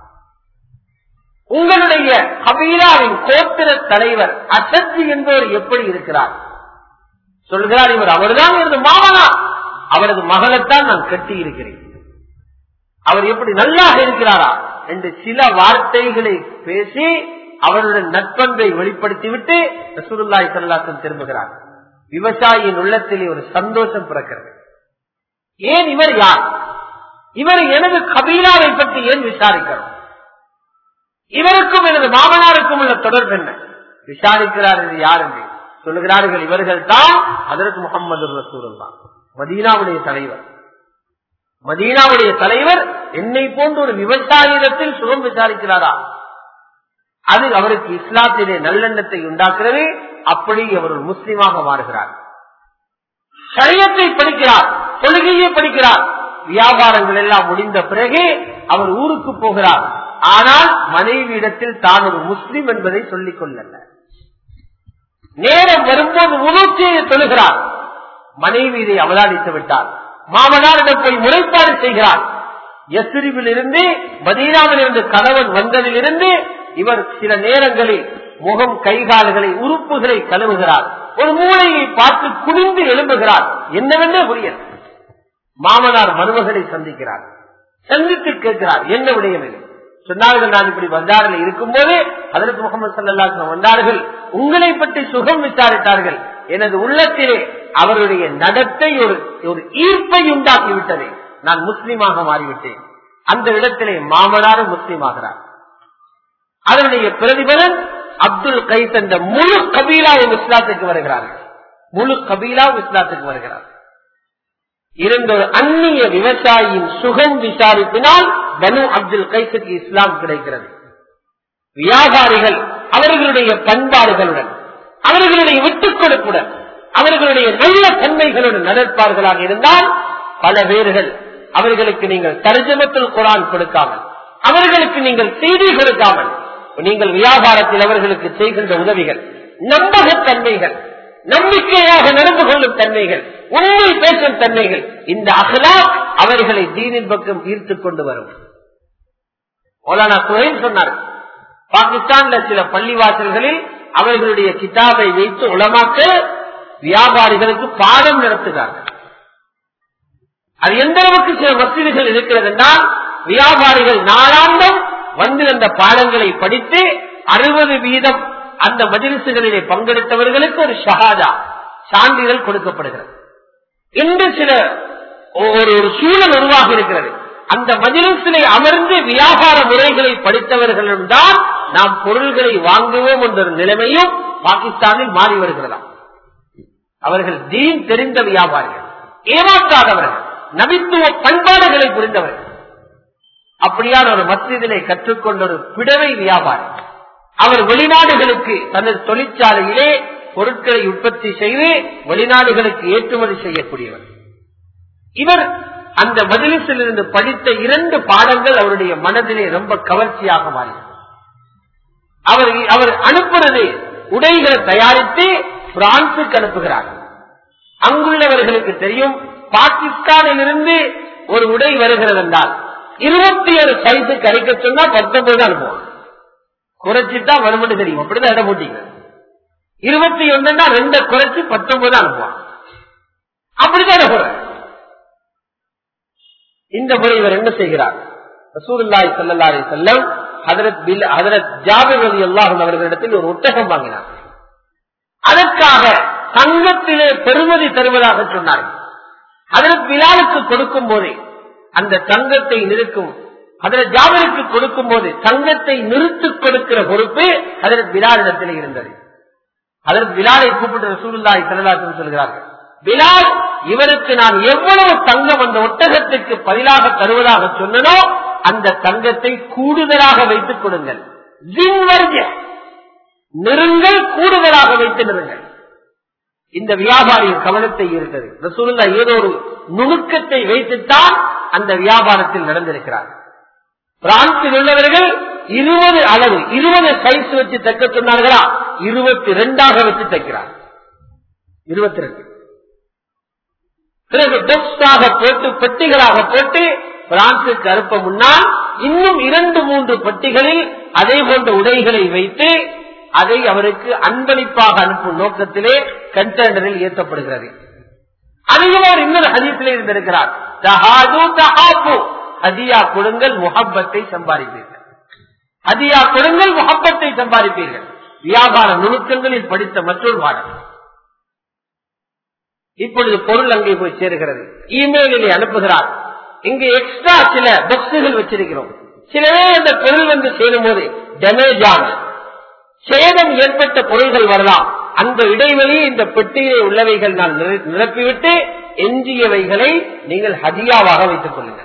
உங்களுடைய கபீராவின் கோத்திர தலைவர் அசத்து என்பவர் எப்படி இருக்கிறார் சொல்கிறார் இவர் அவர்தான் எனது மாமனா அவரது மகளைத்தான் நான் கட்டி இருக்கிறேன் அவர் எப்படி நல்லாக இருக்கிறாரா என்று சில வார்த்தைகளை பேசி அவருடைய நட்பண்பை வெளிப்படுத்திவிட்டு ரசூலுல்லாஹி ஸல்லல்லாஹு திரும்புகிறார் விவசாயியின் உள்ளத்திலே ஒரு சந்தோஷம் பிறக்கிறது ஏன் இவர் யார் இவர் எனது கபீலாவை பற்றி ஏன் விசாரிக்கிறோம் இவருக்கும் எனது மாமனாருக்கும் உள்ள தொடர்பு என்ன விசாரிக்கிறார் என்று யார் என்று சொல்லுகிறார்கள் இவர்கள் தான் அதற்கு முகமது ரசூலுல்லா மதீனாவுடைய தலைவர் மதீனாவுடைய தலைவர் என்னை போன்ற ஒரு விவசாயிடத்தில் சுகம் விசாரிக்கிறாரா அது அவருக்கு இஸ்லாத்திலே நல்லெண்ணத்தை உண்டாக்குறது அப்படி அவர் ஒரு முஸ்லீமாக மாறுகிறார் சரியத்தை படிக்கிறார் தொழுகையை படிக்கிறார் வியாபாரங்கள் எல்லாம் முடிந்த பிறகு அவர் ஊருக்கு போகிறார் ஆனால் மனைவியிடத்தில் தான் ஒரு முஸ்லிம் என்பதை சொல்லிக் கொள்ளல நேரம் வரும்போது உணர்ச்சியை தொழுகிறார் மனைவி இதை அவதானித்து விட்டார் மாமனாரிடம் போய் முறைப்பாடு செய்கிறார் எசிரிவில் இருந்து மதீனாவில் இருந்து கணவன் வந்ததிலிருந்து இவர் சில நேரங்களில் முகம் கைகால்களை உறுப்புகளை கழுவுகிறார் ஒரு மூளையை பார்த்து குனிந்து எழும்புகிறார் என்னவென்றே புரியல மாமனார் மருமகளை சந்திக்கிறார் சந்தித்து கேட்கிறார் என்ன விடயம் இது சொன்னார்கள் நான் இப்படி வந்தார்கள் இருக்கும்போது அதற்கு முகமது சல்லாஹ் வந்தார்கள் உங்களை பற்றி சுகம் விசாரித்தார்கள் எனது உள்ளத்திலே அவருடைய நடத்தை ஒரு ஒரு ஈர்ப்பை உண்டாக்கி விட்டது நான் முஸ்லீமாக மாறிவிட்டேன் அந்த இடத்திலே மாமனாரும் முஸ்லீம் ஆகிறார் அதனுடைய பிரதிபலன் அப்துல் கைத் என்ற முழு கபீலாவும் இஸ்லாத்துக்கு வருகிறார்கள் முழு கபீலாவும் இஸ்லாத்துக்கு வருகிறார் இருந்த ஒரு அந்நிய விவசாயியின் சுகம் விசாரிப்பினால் பனு அப்துல் கைசுக்கு இஸ்லாம் கிடைக்கிறது வியாபாரிகள் அவர்களுடைய பண்பாடுகளுடன் அவர்களுடைய விட்டுக் கொடுப்புடன் அவர்களுடைய நல்ல தன்மைகளுடன் நடப்பார்களாக இருந்தால் பல பேர்கள் அவர்களுக்கு நீங்கள் தர்ஜமத்தில் குரான் கொடுக்காமல் அவர்களுக்கு நீங்கள் செய்தி கொடுக்காமல் நீங்கள் வியாபாரத்தில் அவர்களுக்கு செய்கின்ற உதவிகள் நம்பகத்தன்மைகள் நம்பிக்கையாக நடந்து கொள்ளும் தன்மைகள் உண்மை பேசும் தன்மைகள் இந்த அகலா அவர்களை தீனின் பக்கம் ஈர்த்துக் கொண்டு வரும் ஓலானா சுஹேல் சொன்னார் பாகிஸ்தான்ல சில பள்ளிவாசல்களில் அவர்களுடைய கிதாபை வைத்து உளமாக்க வியாபாரிகளுக்கு பாடம் நடத்துகிறார்கள் அது எந்த அளவுக்கு சில மசிதிகள் இருக்கிறது என்றால் வியாபாரிகள் நாளாந்தம் வந்து அந்த பாடங்களை படித்து அறுபது வீதம் அந்த மஜிலிசுகளிலே பங்கெடுத்தவர்களுக்கு ஒரு ஷஹாதா சான்றிதழ் கொடுக்கப்படுகிறது இன்று சில ஒரு ஒரு சூழல் உருவாகி இருக்கிறது அந்த மஜிலிசிலை அமர்ந்து வியாபார முறைகளை படித்தவர்களிடம் தான் நாம் பொருள்களை வாங்குவோம் என்ற ஒரு நிலைமையும் பாகிஸ்தானில் மாறி வருகிறதாம் அவர்கள் தீன் தெரிந்த வியாபாரிகள் ஏமாற்றாதவர்கள் நபித்துவ பண்பாடுகளை புரிந்தவர்கள் அப்படியான ஒரு மத்தியதிலே கற்றுக்கொண்ட ஒரு பிடவை வியாபாரி அவர் வெளிநாடுகளுக்கு தனது தொழிற்சாலையிலே பொருட்களை உற்பத்தி செய்து வெளிநாடுகளுக்கு ஏற்றுமதி செய்யக்கூடியவர் இவர் அந்த மஜிலிசில் இருந்து படித்த இரண்டு பாடங்கள் அவருடைய மனதிலே ரொம்ப கவர்ச்சியாக மாறியது அவர் அவர் அனுப்புறது உடைகளை தயாரித்து பிரான்சுக்கு அனுப்புகிறார் அங்குள்ளவர்களுக்கு தெரியும் பாகிஸ்தானில் இருந்து ஒரு உடை வருகிறது என்றால் இருபத்தி ஏழு சைஸு கரைக்க சொன்னா பத்தொன்பது அனுப்புவாங்க குறைச்சித்தான் வரும்னு தெரியும் அப்படிதான் இடம் போட்டீங்க இருபத்தி ஒன்றுனா ரெண்ட குறைச்சி பத்தொன்பது அனுப்புவான் அப்படிதான் குறை இந்த முறை இவர் என்ன செய்கிறார் ரசூலுல்லாய் சல்லல்லாரி செல்லம் ஹதரத் பில் ஹதரத் ஜாபிர் ரவி அல்லாஹும் அவர்களிடத்தில் ஒரு ஒட்டகம் வாங்கினார் அதற்காக தங்கத்திலே பெருமதி தருவதாக சொன்னார்கள் ஹதரத் பிலாலுக்கு கொடுக்கும் போதே அந்த தங்கத்தை நிறுக்கும் ஹதரத் ஜாபிருக்கு கொடுக்கும் போது தங்கத்தை நிறுத்து கொடுக்கிற பொறுப்பு ஹதரத் பிலாலிடத்தில் இருந்தது அதற்கு பிலாலை கூப்பிட்டு ரசூலுல்லாய் செல்லலாசன் சொல்கிறார்கள் பிலால் இவருக்கு நான் எவ்வளவு தங்கம் அந்த ஒட்டகத்திற்கு பதிலாக தருவதாக சொன்னனோ அந்த தங்கத்தை கூடுதலாக வைத்துக் கொடுங்கள் நெருங்கள் கூடுதலாக வைத்து நெருங்கள் இந்த வியாபாரியின் கவனத்தை ஈர்த்தது ரசூலுல்லா ஏதோ ஒரு நுணுக்கத்தை வைத்துத்தான் அந்த வியாபாரத்தில் நடந்திருக்கிறார் பிரான்சில் உள்ளவர்கள் இருபது அளவு இருபது சைஸ் வச்சு தைக்க சொன்னார்களா இருபத்தி ரெண்டாக வச்சு தைக்கிறார் இருபத்தி ரெண்டு பிறகு டெஸ்டாக போட்டு பெட்டிகளாக போட்டு பிரான்சுக்கு அனுப்ப முன்னால் இன்னும் இரண்டு மூன்று பெட்டிகளில் அதே போன்ற உடைகளை வைத்து அதை அவருக்கு அன்பளிப்பாக அனுப்பும் நோக்கத்திலே கண்டெய்னரில் ஏற்றப்படுகிறது அதிகம் அவர் இன்னொரு ஹதீசிலே இருந்திருக்கிறார் ஹதியா கொடுங்கள் முகப்பத்தை சம்பாதிப்பீர்கள் ஹதியா கொடுங்கள் முகப்பத்தை சம்பாதிப்பீர்கள் வியாபார நுணுக்கங்களில் படித்த மற்றொரு பாடம் இப்பொழுது பொருள் அங்கே போய் சேருகிறது இமெயிலில் அனுப்புகிறார் இங்கு எக்ஸ்ட்ரா சில பாக்ஸுகள் வச்சிருக்கிறோம் சிலவே அந்த பொருள் வந்து சேரும் போது டேமேஜ் ஆகும் சேதம் ஏற்பட்ட பொருள்கள் வரலாம் அந்த இடைவெளி இந்த பெட்டியிலே உள்ளவைகள் நான் நிரப்பிவிட்டு எஞ்சியவைகளை நீங்கள் ஹதியாவாக வைத்துக் கொள்ளுங்கள்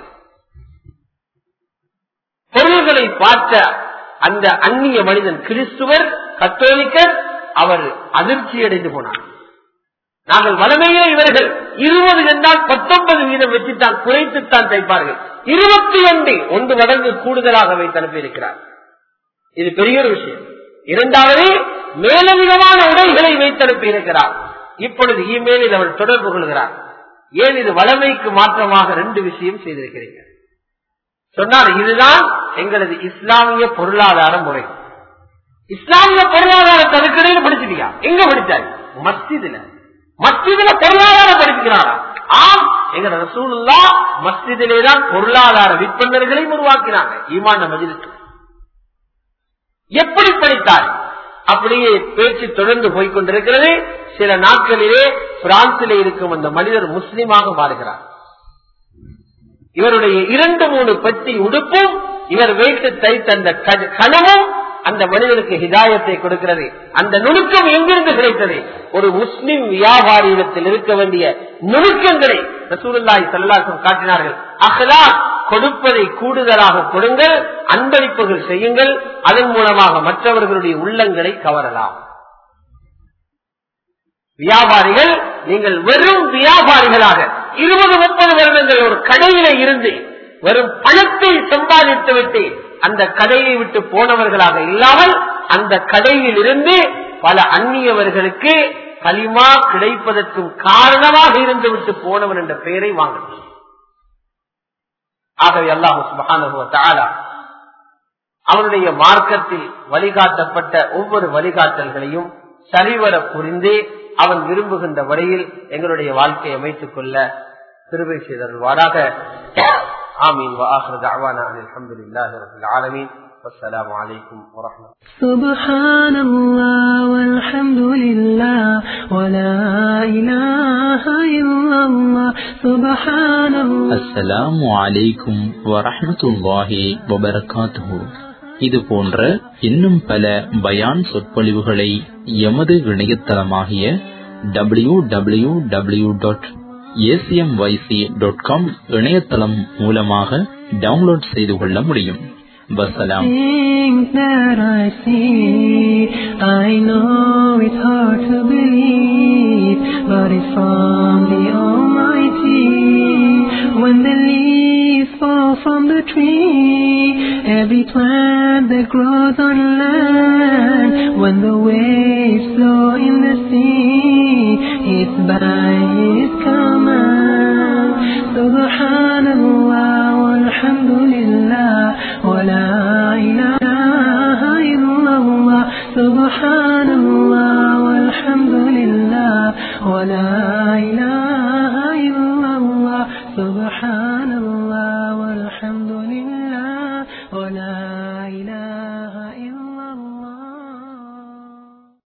பொருள்களை பார்த்த அந்த அந்நிய மனிதன் கிறிஸ்துவர் கத்தோலிக்கர் அவர் அதிர்ச்சி அடைந்து போனார் நாங்கள் வளமையே இவர்கள் இருபது என்றால் பத்தொன்பது வீதம் வச்சுத்தான் குறைத்துத்தான் தைப்பார்கள் இருபத்தி ஒன்று ஒன்று மடங்கு கூடுதலாக வைத்து அனுப்பியிருக்கிறார் இது பெரிய ஒரு விஷயம் இரண்டாவது மேலதிகமான உடைகளை வைத்து அனுப்பியிருக்கிறார் இப்பொழுது இமெயிலில் அவர் தொடர்பு கொள்கிறார் ஏன் இது வளமைக்கு மாற்றமாக ரெண்டு விஷயம் செய்திருக்கிறீர்கள் சொன்னார் இதுதான் எங்களது இஸ்லாமிய பொருளாதார முறை இஸ்லாமிய பொருளாதார தடுக்கடையில் படிச்சிருக்கியா எங்க படிச்சாரு மஸ்ஜிதுல மஸ்ஜிதுல பொருளாதாரம் படிக்கிறாரா ஆம் எங்க ரசூலுல்லா மஸ்ஜிதிலே தான் பொருளாதார விற்பனர்களையும் உருவாக்கினாங்க ஈமான மஜிலுக்கு எப்படி படித்தார் அப்படியே பேச்சு தொடர்ந்து போய்கொண்டிருக்கிறது சில நாட்களிலே பிரான்சிலே இருக்கும் அந்த மனிதர் முஸ்லீமாக மாறுகிறார் இவருடைய இரண்டு மூணு பத்தி உடுப்பும் இவர் வைத்து தைத்த அந்த கனமும் அந்த மனிதனுக்கு ஹிதாயத்தை கொடுக்கிறது அந்த நுணுக்கம் எங்கிருந்து கிடைத்தது ஒரு முஸ்லிம் வியாபாரியிடத்தில் இருக்க வேண்டிய நுணுக்கங்களை ரசூலுல்லாய் சல்லாசம் காட்டினார்கள் அகலா கொடுப்பதை கூடுதலாக கொடுங்கள் அன்பளிப்புகள் செய்யுங்கள் அதன் மூலமாக மற்றவர்களுடைய உள்ளங்களை கவரலாம் வியாபாரிகள் நீங்கள் வெறும் வியாபாரிகளாக இருபது முப்பது வருடங்கள் ஒரு கடையில இருந்து வெறும் பணத்தை சம்பாதித்து விட்டு அந்த கடையை விட்டு போனவர்களாக இல்லாமல் அந்த கடையில் இருந்து பல அந்நியவர்களுக்கு களிமா கிடைப்பதற்கும் காரணமாக இருந்து விட்டு போனவன் என்ற பெயரை வாங்கணும் ஆகவே அல்லாஹு சுபகான அவனுடைய மார்க்கத்தில் வழிகாட்டப்பட்ட ஒவ்வொரு வழிகாட்டல்களையும் சரிவர புரிந்து அவன் விரும்புகின்ற வரையில் எங்களுடைய வாழ்க்கையை அமைத்துக் கொள்ள கிருபை செய்தருள்வாராக ஆமீன் وآخر دعوانا أن الحمد لله رب العالمين والسلام عليكم ورحمة الله سبحان الله والحمد لله ولا إله إلا الله سبحان الله அஸ்ஸலாமு அலைக்கும் வரஹ்மத்துல்லாஹி வபரகாத்துஹு இது போன்ற இன்னும் பல பயான் சொற்பொழிவுகளை எமது இணையதளமாகிய W W W dot ACMYC dot com இணையதளம் மூலமாக டவுன்லோட் செய்து கொள்ள முடியும் வசலாம் Things that I see, I know it's hard to believe, but it's from the Almighty. When the leaves fall from the tree, every plant that grows on land, when the waves flow in the sea, it's by His command. Subhanallah, walhamdulillah, wa la ilaha illallah. Subhanallah, walhamdulillah, wa la ilaha illallah. Subhanallah, walhamdulillah, wa la ilaha